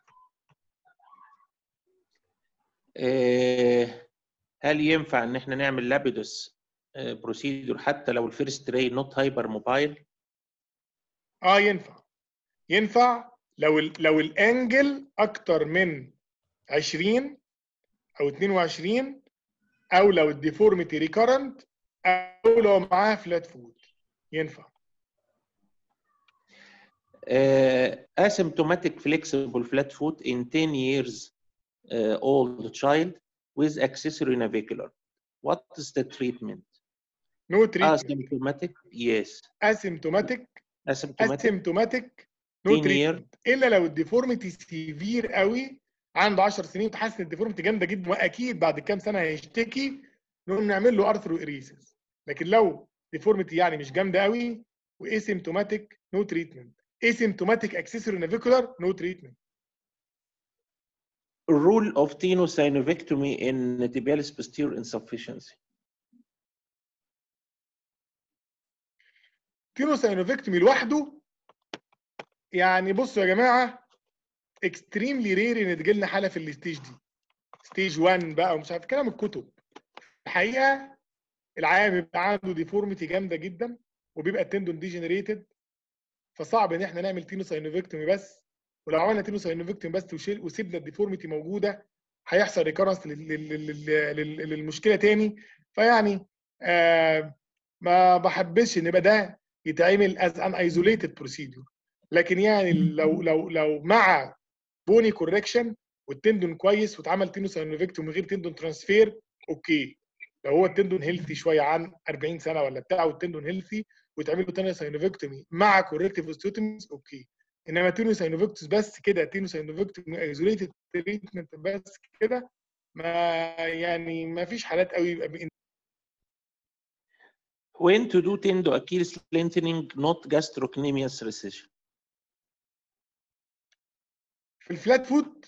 آه، هل ينفع ان احنا نعمل لابيدوس بروسيدور حتى لو الفيرست راي نوت هايبر موبايل؟ اه ينفع ينفع لو ال لو الانجل اكتر من 20 او 22 او لو الديفورميتي ريكارنت او لو معاها فلات فود ينفع uh, asymptomatic flexible flat foot in 10 years uh, old child with accessory navicular. What is the treatment? نو تريتمنت Asymptomatic, yes. اسيمتوماتيك Asymptomatic, اسيمتوماتيك نو 10 year. تريتمنت الا لو الديفورميتي سيفير قوي عنده 10 سنين وتحس ان الديفورميتي جامده جدا واكيد بعد كام سنه هيشتكي نقوم نعمل له ارثرو اريسيس لكن لو ديفورميتي يعني مش جامده قوي واسيمتوماتيك نو تريتمنت اسيمتوماتيك اكسسوري نافيكولار نو تريتمنت rule of tenosynovectomy in tibialis posterior insufficiency. تينوساينوفيكتومي لوحده يعني بصوا يا جماعه اكستريملي رير ان تجي لنا حاله في الستيج دي ستيج 1 بقى ومش عارف كلام الكتب الحقيقه العيان بيبقى عنده ديفورميتي جامده جدا وبيبقى التندون ديجنريتد فصعب ان احنا نعمل تينوساينوفيكتومي بس ولو عملنا تينوساينوفيكتومي بس وشيل- وسيبنا الديفورميتي موجوده هيحصل ريكارنس للمشكله تاني فيعني آه ما بحبش ان يبقى ده يتعمل از ان ايزوليتد بروسيدور لكن يعني لو لو لو مع بوني كوركشن والتندون كويس واتعمل تينوساينوفيكتومي من غير تندون ترانسفير اوكي لو هو التندون هيلثي شويه عن 40 سنه ولا بتاع والتندون هيلثي ويتعمل له تينوساينوفيكتومي مع كوركتيف اوستيوتوميز اوكي انما تينوساينوفيكتوس بس كده تينوساينوفيكتومي ايزوليتد تريتمنت بس كده ما يعني ما فيش حالات قوي يبقى When to do tendo Achilles lengthening, not gastrocnemius recession. في الفلات فوت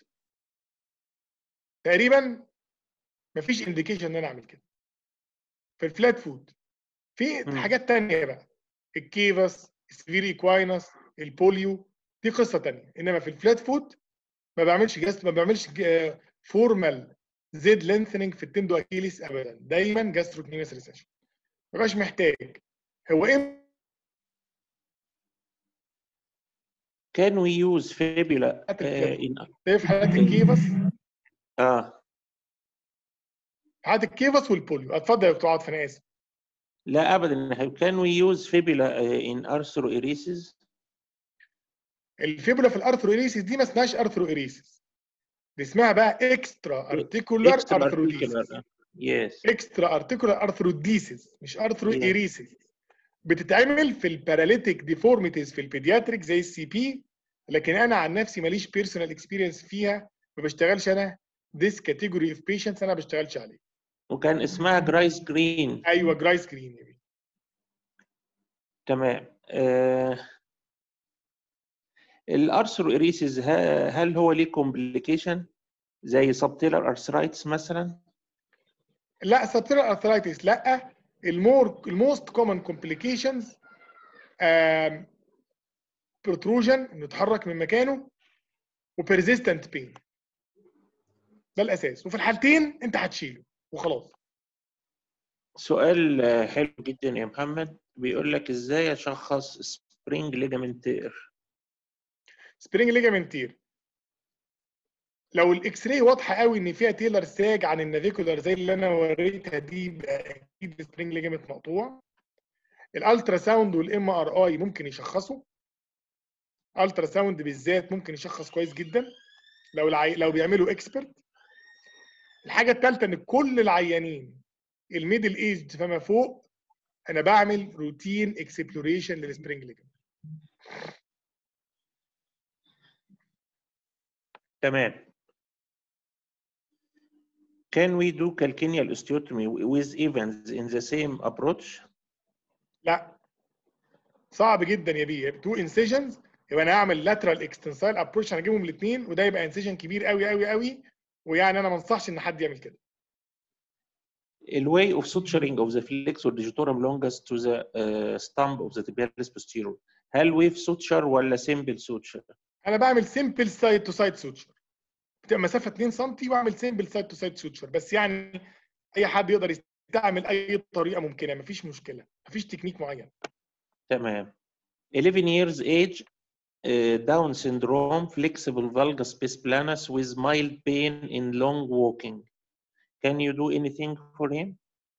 تقريبا مفيش انديكيشن ان انا اعمل كده في الفلات فوت في مم. حاجات تانية بقى الكيفاس السفير ايكواينس البوليو دي قصه تانية انما في الفلات فوت ما بعملش جاست ما بعملش فورمال زد لينثنينج في التندو اكيليس ابدا دايما جاستروكنيميس ريسيشن ما بقاش محتاج هو ايه Can we use fibula حالات uh, الكيفاس in في حالات الكيفاس اه حالات الكيفاس والبوليو اتفضل يا دكتور عاطف انا اسف لا ابدا can we use fibula uh, in arthroeresis الفيبولا في الارثرويريسيس دي ما اسمهاش ارثرويريسيس دي اسمها بقى اكسترا ارتيكولار extra ارثروديسيس articular yes اكسترا ارتيكولار ارثروديسيس مش ارثرويريسيس بتتعمل في الباراليتيك ديفورميتيز في البيدياتريك زي السي بي لكن انا عن نفسي ماليش بيرسونال اكسبيرينس فيها ما بشتغلش انا this category of patients انا ما بشتغلش عليه وكان اسمها جرايس جرين ايوه جراي سكرين يا بيه. تمام آه الارثرو اريسيس هل هو ليه كومبليكيشن زي سبتيلر ارثرايتس مثلا لا سبتيرال ارثرايتس لا المور الموست كومن كومبليكيشنز بروتروجن انه يتحرك من مكانه وبيرزيستنت بين ده الاساس وفي الحالتين انت هتشيله وخلاص سؤال آه، حلو جدا يا محمد بيقول لك ازاي اشخص سبرينج ليجامنتير سبرينج ليجامنتير لو الاكس راي واضحه قوي ان فيها تيلر ساج عن النافيكولار زي اللي انا وريتها دي يبقى اكيد السبرينج ليجامنت مقطوع الالترا ساوند والام ار اي ممكن يشخصوا الترا ساوند بالذات ممكن يشخص كويس جدا لو العي... لو بيعملوا اكسبرت الحاجه الثالثه ان كل العيانين الميدل ايج فما فوق انا بعمل روتين اكسبلوريشن للسبرينج ليجامنت تمام Can we do calcaneal osteotomy with events in the same approach? لا صعب جدا يا بيه تو انسيجنز يبقى انا هعمل لاترال اكستنسايل ابروش هنجيبهم الاثنين وده يبقى انسيجن كبير قوي قوي قوي ويعني انا ما انصحش ان حد يعمل كده The way of suturing of the flexor digitorum longus to the uh, stump of the tibialis posterior هل wave suture ولا simple suture؟ انا بعمل سمبل سايد تو سايد سوتشر بتبقى مسافه 2 سم واعمل سمبل سايد تو سايد سوتشر بس يعني اي حد يقدر يستعمل اي طريقه ممكنه مفيش مشكله مفيش تكنيك معين تمام 11 years age uh, Down syndrome flexible valgus space planus with mild pain in long walking can you do anything for him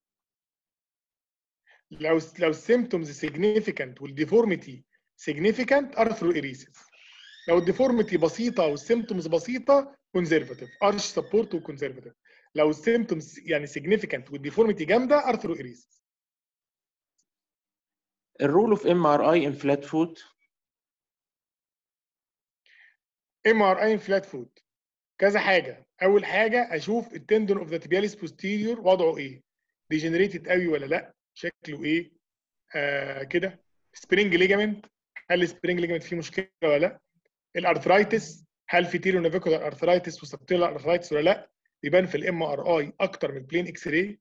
لو لو السيمتومز سيجنيفيكانت والديفورميتي سيجنيفيكانت ارثرو اريسيس لو الديفورميتي بسيطه والسيمتومز بسيطه كونزرفاتيف ارش سبورت وكونزرفاتيف لو السيمتومز يعني سيجنيفيكانت والديفورميتي جامده ارثرو اريسيس الرول اوف ام ار اي ان فلات فوت ام ار اي فلات فوت كذا حاجه اول حاجه اشوف التندون اوف ذا تيبياليس بوستيريور وضعه ايه ديجنريتد قوي ولا لا شكله ايه آه كده سبرينج ليجامنت هل السبرينج ليجامنت فيه مشكله ولا لا الارثرايتس هل في تيرو نافيكولار ارثرايتس وسبتيلر ارثرايتس ولا لا يبان في الام ار اي اكتر من البلين اكس راي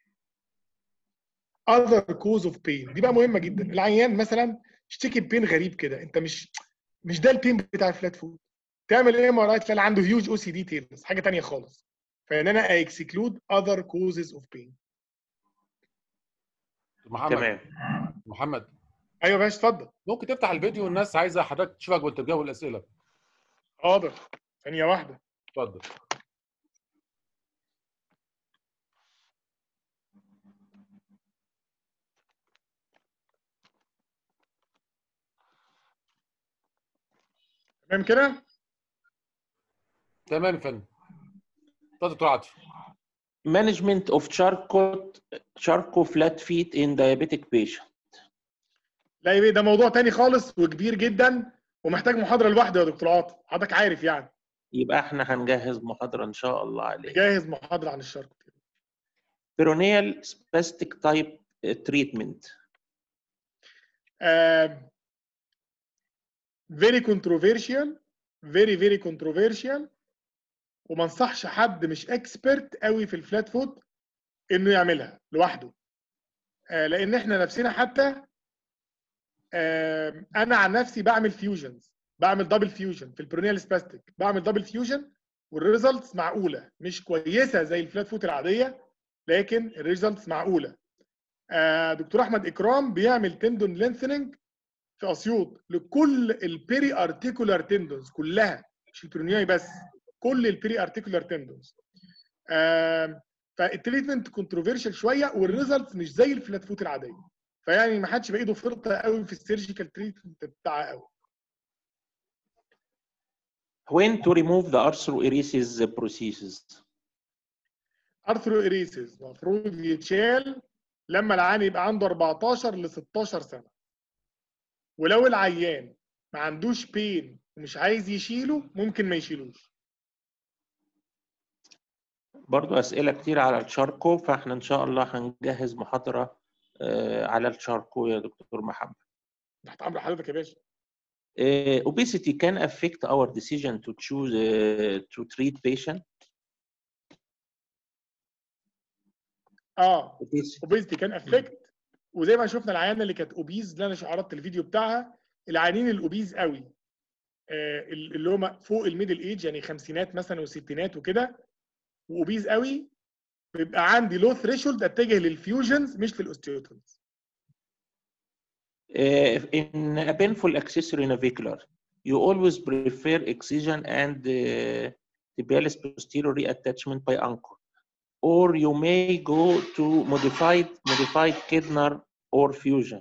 other cause of pain دي بقى مهمه جدا العيان مثلا اشتكي بين غريب كده انت مش مش ده البين بتاع الفلات فوت تعمل ايه ام ار اي تلاقي عنده هيوج او سي دي تيلز حاجه ثانيه خالص فان انا اكسكلود other causes of pain محمد تمام محمد ايوه يا باشا اتفضل ممكن تفتح الفيديو والناس عايزه حضرتك تشوفك وانت بتجاوب الاسئله حاضر ثانيه واحده اتفضل تمام كده تمام يا فندم اتفضل دكتور عاطف management of charcot charco flat feet in diabetic patient لا يبقى ده موضوع تاني خالص وكبير جدا ومحتاج محاضره لوحده يا دكتور عاطف حضرتك عارف يعني يبقى احنا هنجهز محاضرة ان شاء الله عليه جاهز محاضره عن الشرق peroneal spastic type treatment آه very controversial very very controversial وما انصحش حد مش اكسبرت قوي في الفلات فوت انه يعملها لوحده آه لان احنا نفسنا حتى آه انا عن نفسي بعمل فيوجنز بعمل دبل فيوجن في البرونيال سباستيك بعمل دبل فيوجن والريزلتس معقوله مش كويسه زي الفلات فوت العاديه لكن الريزلتس معقوله آه دكتور احمد اكرام بيعمل تندون لينثنينج في اسيوط لكل البيري ارتيكولار تندونز كلها مش البرونياي بس كل البيري ارتيكولار تندونز فالتريتمنت كونتروفيرشال شويه والريزلتس مش زي الفلات فوت العاديه فيعني ما حدش بايده فرطه قوي في السيرجيكال تريتمنت بتاعها قوي when to remove the arthroeresis processes ارثرو اريسيس المفروض يتشال لما العيان يبقى عنده 14 ل 16 سنه ولو العيان ما عندوش بين ومش عايز يشيله ممكن ما يشيلوش برضو أسئلة كتير على الشاركو فاحنا إن شاء الله هنجهز محاضرة آه، على الشاركو يا دكتور محمد. تحت امر حضرتك يا باشا Uh, obesity can affect our decision to choose uh, to treat patient. اه Obesity. اوبيزتي كان افكت وزي ما شفنا العيانه اللي كانت اوبيز اللي انا عرضت الفيديو بتاعها العيانين الاوبيز قوي آه اللي هم فوق الميدل ايج يعني خمسينات مثلا وستينات وكده واوبيز قوي بيبقى عندي لو ثريشولد اتجه للفيوجنز مش للاوستيوتومز Uh, in a painful accessory navicular, you always prefer excision and uh, tibialis posterior reattachment by anchor, or you may go to modified modified Kidner or fusion.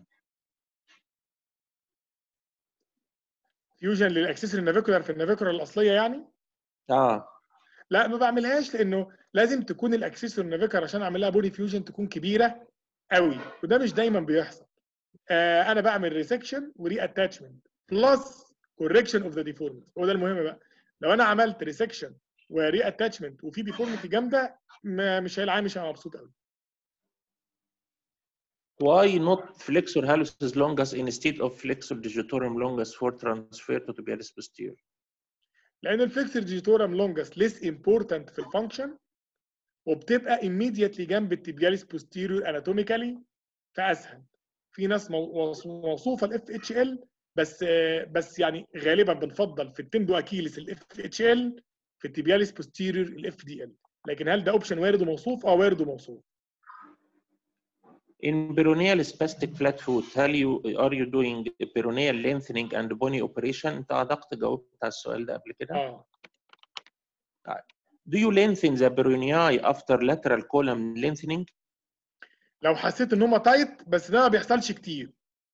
فيوجن للاكسسوري نافيكولار في النافيكولار الاصليه يعني اه لا ما بعملهاش لانه لازم تكون الاكسسوري نافيكولار عشان اعمل لها بودي فيوجن تكون كبيره قوي وده مش دايما بيحصل آه انا بعمل ريسكشن وري اتاتشمنت بلس كوركشن اوف ذا ديفورميتي هو ده المهم بقى لو انا عملت ريسكشن وري اتاتشمنت وفي ديفورميتي جامده ما- مش هيلعب مش هبقى مبسوط قوي Why not flexor hallucis longus instead of flexor digitorum longus for transfer to tibialis posterior? لان الفليكسر ديجيتورم لونجس ليس امبورتنت في الفانكشن وبتبقى immediately جنب التبياليس بوستيريور اناتوميكالي فاسهل في ناس مو- موصوفه الاف اتش ال بس آه، بس يعني غالبا بنفضل في التندو اكيلس الاف اتش ال في التبياليس بوستيريور الاف دي ال لكن هل ده اوبشن وارد وموصوف؟ اه وارد وموصوف In peroneal spastic flat foot, هل you are you doing peroneal lengthening and bony operation؟ انت اعتقد جاوبت على السؤال ده قبل كده. اه Do you lengthen the peroneal after lateral column lengthening? لو حسيت ان هم تايت بس ده ما بيحصلش كتير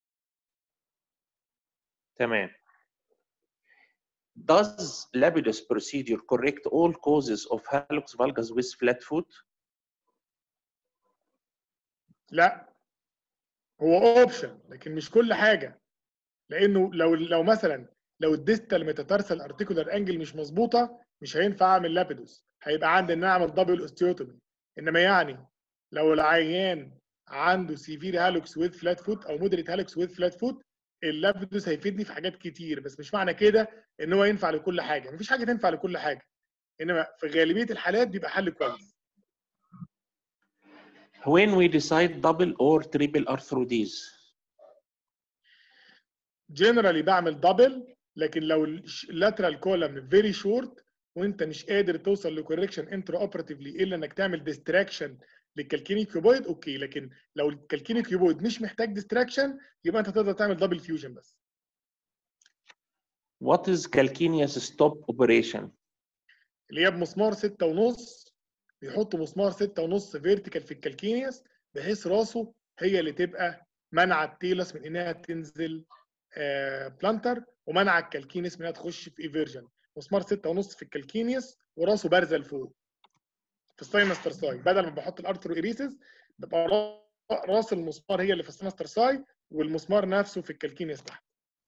تمام. Does Lapidus procedure correct all causes of hallux valgus with flat foot? لا هو اوبشن لكن مش كل حاجه لانه لو لو مثلا لو الديستال ميتاتارسال ارتيكولار انجل مش مظبوطه مش هينفع اعمل لابيدوس هيبقى عندي ان أنا اعمل دبل اوستيوتومي انما يعني لو العيان عنده سيفير هالوكس ويز فلات فوت او مودريت هالوكس ويز فلات فوت اللابيدوس هيفيدني في حاجات كتير بس مش معنى كده ان هو ينفع لكل حاجه مفيش حاجه تنفع لكل حاجه انما في غالبيه الحالات بيبقى حل كويس When we decide double or triple arthrodese, جنرالي بعمل دبل لكن لو اللاترال كولم فيري شورت وانت مش قادر توصل لكوركشن انترا اوبراتيفلي الا انك تعمل ديستراكشن للكالكيني كيوبويد اوكي لكن لو الكالكيني كيوبويد مش محتاج ديستراكشن يبقى انت تقدر تعمل دبل فيوجن بس what is calcaneus stop operation? اللي هي بمسمار ستة ونص بيحطوا مسمار ستة ونص فيرتيكال في الكالكينيوس بحيث راسه هي اللي تبقى منع التيلس من انها تنزل آه بلانتر ومنع الكالكينيس من انها تخش في ايفيرجن مسمار ستة ونص في الكالكينيوس وراسه بارزه لفوق في الساينس ترساي بدل ما بحط الارترو ايريسيس بيبقى را- راس المسمار هي اللي في الساينس ترساي والمسمار نفسه في الكالكينيوس تحت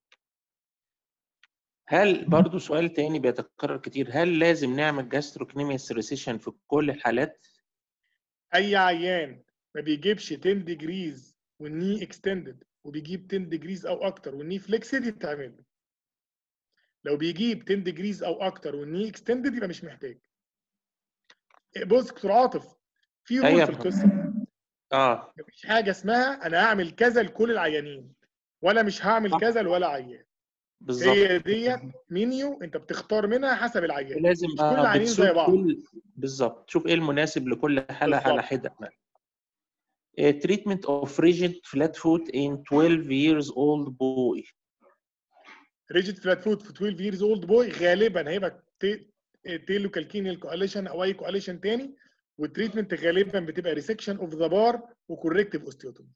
هل برضو سؤال تاني بيتكرر كتير هل لازم نعمل جاستروكنيميس ريسيشن في كل الحالات؟ اي عيان ما بيجيبش 10 ديجريز والني اكستندد وبيجيب 10 ديجريز او اكتر والني فليكسد يتعمل له لو بيجيب 10 ديجريز او اكتر والني اكستندد يبقى مش محتاج بص دكتور عاطف في رول أيوة. في القصه اه مفيش حاجه اسمها انا هعمل كذا لكل العيانين ولا مش هعمل صح. كذا لولا عيان بالظبط هي ديت منيو انت بتختار منها حسب العيان لازم مش كل آه العيانين زي بتشوف بعض كل بالظبط تشوف ايه المناسب لكل حاله على بالظبط. حده Uh, treatment of rigid flat foot in 12 years old boy. ريجيد فلات فوت في 12 years اولد بوي غالبا هيبقى تي- تيلو كالكينيال كواليشن او اي كواليشن تاني والتريتمنت غالبا بتبقى ريسكشن اوف ذا بار وكوركتيف اوستيوتومي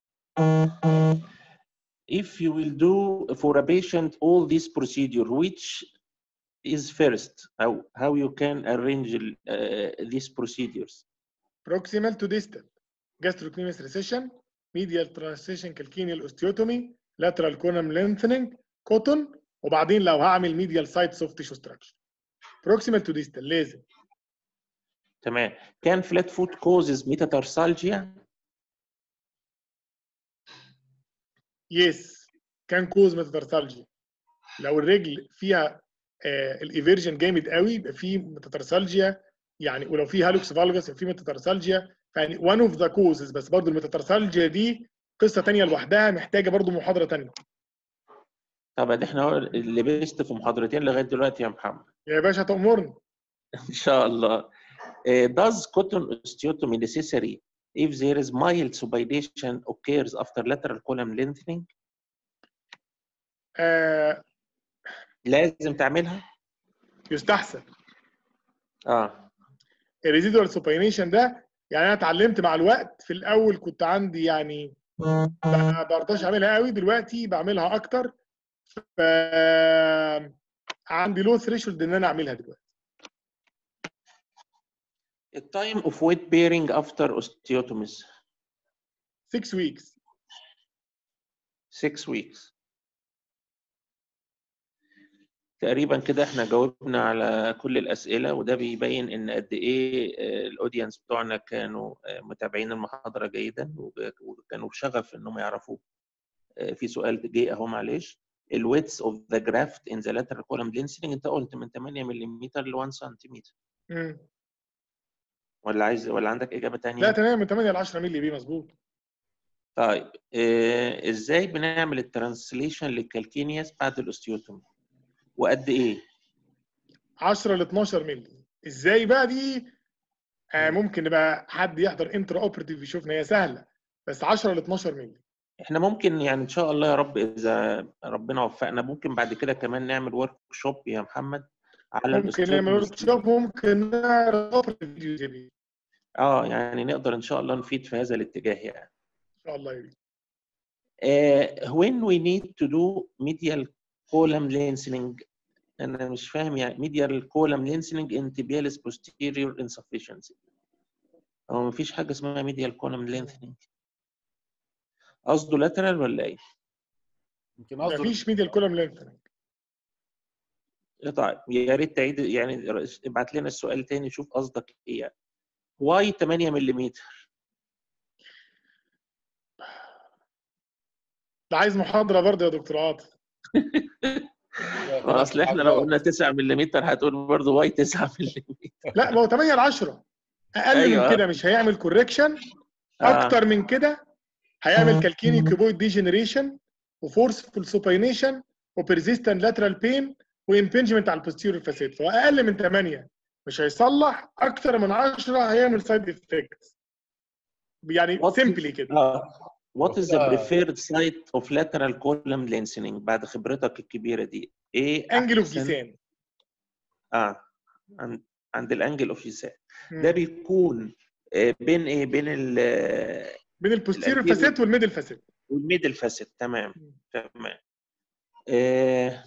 If you will do for a patient all these procedure, which is first? How, how you can arrange uh, these procedures? بروكسيمال تو ديستال gastrocnemius recession medial transition calcaneal osteotomy lateral column lengthening cotton وبعدين لو هعمل medial side soft tissue structure proximal to distal لازم تمام كان فلات فوت كوزز ميتاتارسالجيا يس كان كوز ميتاتارسالجيا لو الرجل فيها آه الايفيرجن جامد قوي يبقى في ميتاتارسالجيا يعني ولو في هالوكس فالجس يبقى في ميتاتارسالجيا يعني وان اوف ذا كوزز بس برضه الميتاتارسالجيا دي قصه ثانيه لوحدها محتاجه برضه محاضره ثانيه طب ده احنا اللي بيست في محاضرتين لغايه دلوقتي يا محمد يا باشا تأمرني ان شاء الله Uh, does cotton osteotomy necessary if there is mild supination occurs after lateral column lengthening آه لازم تعملها يستحسن اه الريزيدوال سوبينيشن ده يعني انا اتعلمت مع الوقت في الاول كنت عندي يعني ما برضاش اعملها قوي دلوقتي بعملها اكتر ف عندي لو ثريشولد ان انا اعملها دلوقتي التايم اوف ويت بيرنج افتر osteotomies 6 ويكس 6 weeks تقريبا كده احنا جاوبنا على كل الاسئله وده بيبين ان قد ايه آه، الاودينس بتوعنا كانوا آه، متابعين المحاضره جيدا وب- وكانوا بشغف انهم يعرفوا آه، في سؤال جه اهو معلش الويتس اوف ذا جرافت ان ذا lateral column density انت قلت من 8 ملم ل 1 سنتيمتر مم. ولا عايز ولا عندك اجابه ثانيه؟ لا تمام من 8 ل 10 مللي بي مظبوط طيب آه، ازاي بنعمل الترانسليشن للكالكينياس بعد الاوستيوتومي وقد ايه 10 ل 12 مللي ازاي بقى دي آه ممكن نبقى حد يحضر انترا اوبرتيف يشوفنا هي سهله بس 10 ل 12 مللي احنا ممكن يعني ان شاء الله يا رب اذا ربنا وفقنا ممكن بعد كده كمان نعمل ورك شوب يا محمد على ممكن نعمل ورك شوب ممكن نعرض فيديو زي دي اه يعني نقدر ان شاء الله نفيد في هذا الاتجاه يعني ان شاء الله يبي. uh, when we need to do medial column lengthening انا مش فاهم يعني medial column lengthening in tibialis posterior insufficiency هو مفيش حاجه اسمها medial column lengthening قصده lateral ولا ايه؟ يمكن قصده مفيش ميديال كولوم لينثنج طيب يا ريت تعيد يعني ابعت لنا السؤال تاني شوف قصدك ايه يعني. واي 8 ملم ده عايز محاضره برضه يا دكتور عاطف اصل احنا لو قلنا 9 ملم هتقول برضه واي 9 ملم لا ما هو 8 ل 10 اقل أيوة. من كده مش هيعمل كوركشن آه. اكتر من كده هيعمل كالكيني كيوبويد ديجنريشن وفورسفول سوباينيشن وبرزيستنت لاترال بين وامبنجمنت على البوستيريور فاسيت فهو اقل من 8 مش هيصلح اكتر من 10 هيعمل سايد افكتس يعني What is- سيمبلي كده اه What is the آه. preferred site of lateral column lengthening بعد خبرتك الكبيرة دي؟ ايه انجل اوف أحسن- جيسان اه عند عند الانجل اوف جيسان ده بيكون آه، بين ايه؟ بين ال بين البوستيريور الأنتيريور. فاسيت والميدل فاسيت والميدل فاسيت تمام مم. تمام آه،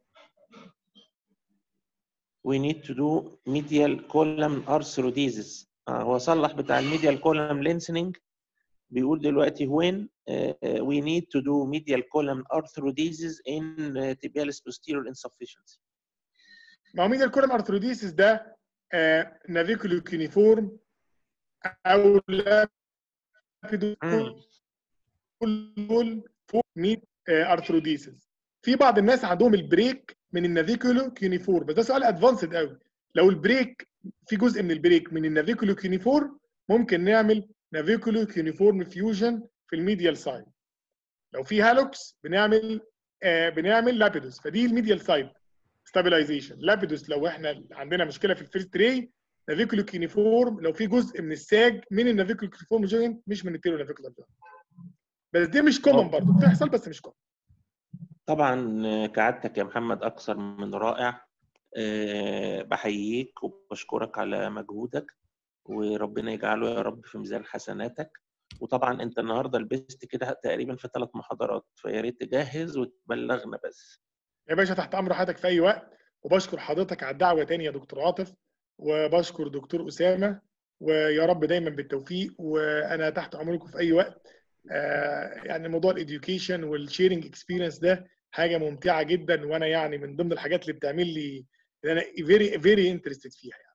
we need to do medial column arthrodesis آه هو صلح بتاع الميديال column lengthening بيقول دلوقتي when uh, we need to do medial column arthrodesis in uh, tibialis posterior insufficiency ما هو ميديال كولوم ارثروديسيس ده نافيكولو كيونيفورم او لابيدو مم. كل دول فوق 100 ارثروديسيس في بعض الناس عندهم البريك من النافيكولو كيونيفورم بس ده سؤال ادفانسد قوي لو البريك في جزء من البريك من النافيكولو كيونيفورم ممكن نعمل نافيكولو كيونيفورم فيوجن في الميديال سايد لو في هالوكس بنعمل آه بنعمل لابيدوس فدي الميديال سايد ستابلايزيشن لابيدوس لو احنا عندنا مشكله في الفيرست تري نافيكولو كيونيفورم لو في جزء من الساج من النافيكولو كيونيفورم جوينت مش من التيرو نافيكولار جوينت بس دي مش كومن برضه بتحصل بس مش كومن طبعا آه، كعادتك يا محمد اكثر من رائع آه، بحييك وبشكرك على مجهودك وربنا يجعله يا رب في ميزان حسناتك وطبعا انت النهارده لبست كده تقريبا في ثلاث محاضرات فيا ريت تجهز وتبلغنا بس يا باشا تحت امر حضرتك في اي وقت وبشكر حضرتك على الدعوه تاني يا دكتور عاطف وبشكر دكتور اسامه ويا رب دايما بالتوفيق وانا تحت امركم في اي وقت آه، يعني موضوع الاديوكيشن والشيرنج اكسبيرينس ده حاجه ممتعه جدا وانا يعني من ضمن الحاجات اللي بتعمل لي اللي انا فيري فيري انترستد فيها يعني.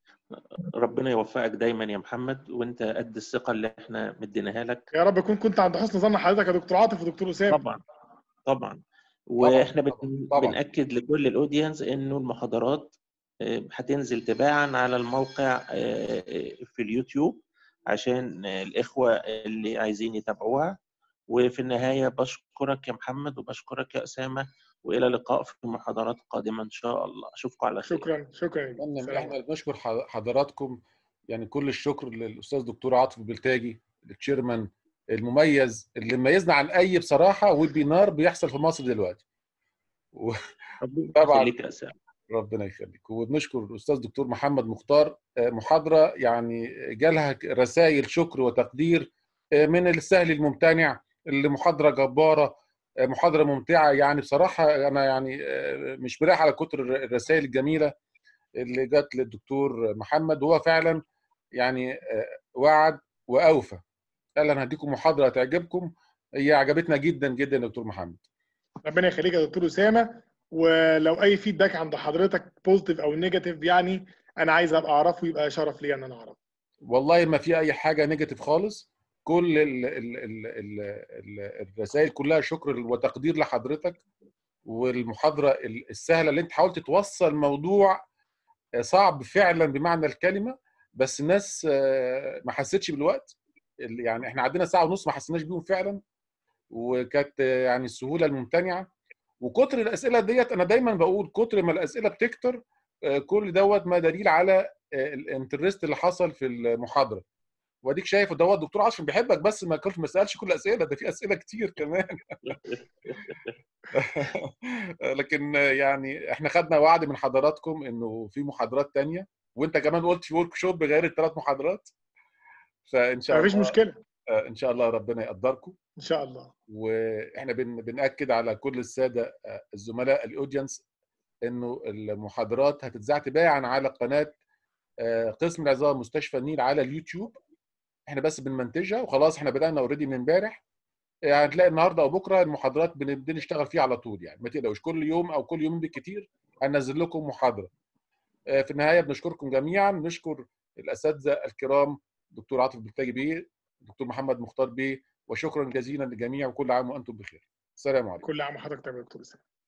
ربنا يوفقك دايما يا محمد وانت قد الثقه اللي احنا مديناها لك يا رب اكون كنت عند حسن ظن حضرتك يا دكتور عاطف ودكتور اسامه طبعا طبعا واحنا طبعاً، بن- طبعاً. بناكد لكل الاودينس انه المحاضرات آه، هتنزل تباعا على الموقع آه، آه، في اليوتيوب عشان آه، الاخوه اللي عايزين يتابعوها وفي النهايه بشكرك يا محمد وبشكرك يا اسامه والى اللقاء في محاضرات قادمه ان شاء الله اشوفكم على خير شكرا شكرا يا فندم سلام احنا بنشكر ح- حضراتكم يعني كل الشكر للاستاذ دكتور عاطف البلتاجي التشيرمان المميز اللي ميزنا عن اي بصراحه ويبينار بيحصل في مصر دلوقتي و- ربنا طبعاً. يخليك يا اسامه ربنا يخليك وبنشكر الاستاذ دكتور محمد مختار آه، محاضره يعني جالها رسائل شكر وتقدير آه، من السهل الممتنع اللي محاضره جباره آه، محاضره ممتعه يعني بصراحه انا يعني آه، مش مريح على كتر الرسائل الجميله اللي جت للدكتور محمد وهو فعلا يعني آه، وعد واوفى قال انا هديكم محاضره هتعجبكم هي عجبتنا جدا جدا يا دكتور محمد ربنا يخليك يا دكتور اسامه ولو اي فيدباك عند حضرتك بوزيتيف او نيجاتيف يعني انا عايز ابقى اعرفه يبقى شرف لي ان انا اعرفه والله ما في اي حاجه نيجاتيف خالص كل ال ال ال ال ال الرسائل كلها شكر وتقدير لحضرتك والمحاضره ال- السهله اللي انت حاولت توصل موضوع صعب فعلا بمعنى الكلمه بس الناس آه، ما حسيتش بالوقت ال- يعني احنا عندنا ساعه ونص ما حسيناش بيهم فعلا وكانت آه، يعني السهوله الممتنعه وكتر الاسئله ديت انا دايما بقول كتر ما الاسئله بتكتر آه، كل دوت ما دليل على آه، الانترست اللي حصل في المحاضره واديك شايف دوت دكتور عاصم بيحبك بس ما كانش ما سالش كل الاسئله ده في اسئله كتير كمان لكن يعني احنا خدنا وعد من حضراتكم انه في محاضرات تانية وانت كمان قلت في ورك شوب بغير الثلاث محاضرات فان شاء مفيش الله مشكله ان شاء الله ربنا يقدركم ان شاء الله واحنا بن بناكد على كل الساده آه، الزملاء الاودينس انه المحاضرات هتتذاع تباعا على قناه آه، قسم العظام مستشفى النيل على اليوتيوب احنا بس بنمنتجها وخلاص احنا بدانا اوريدي من امبارح يعني هتلاقي النهارده او بكره المحاضرات بنبتدي نشتغل فيها على طول يعني ما تقلقوش كل يوم او كل يومين بالكتير هننزل لكم محاضره آه، في النهايه بنشكركم جميعا نشكر الاساتذه الكرام دكتور عاطف بلتاجي بيه دكتور محمد مختار بيه وشكرا جزيلا للجميع وكل عام وانتم بخير السلام عليكم كل عام وحضرتك طيب يا دكتور اسامه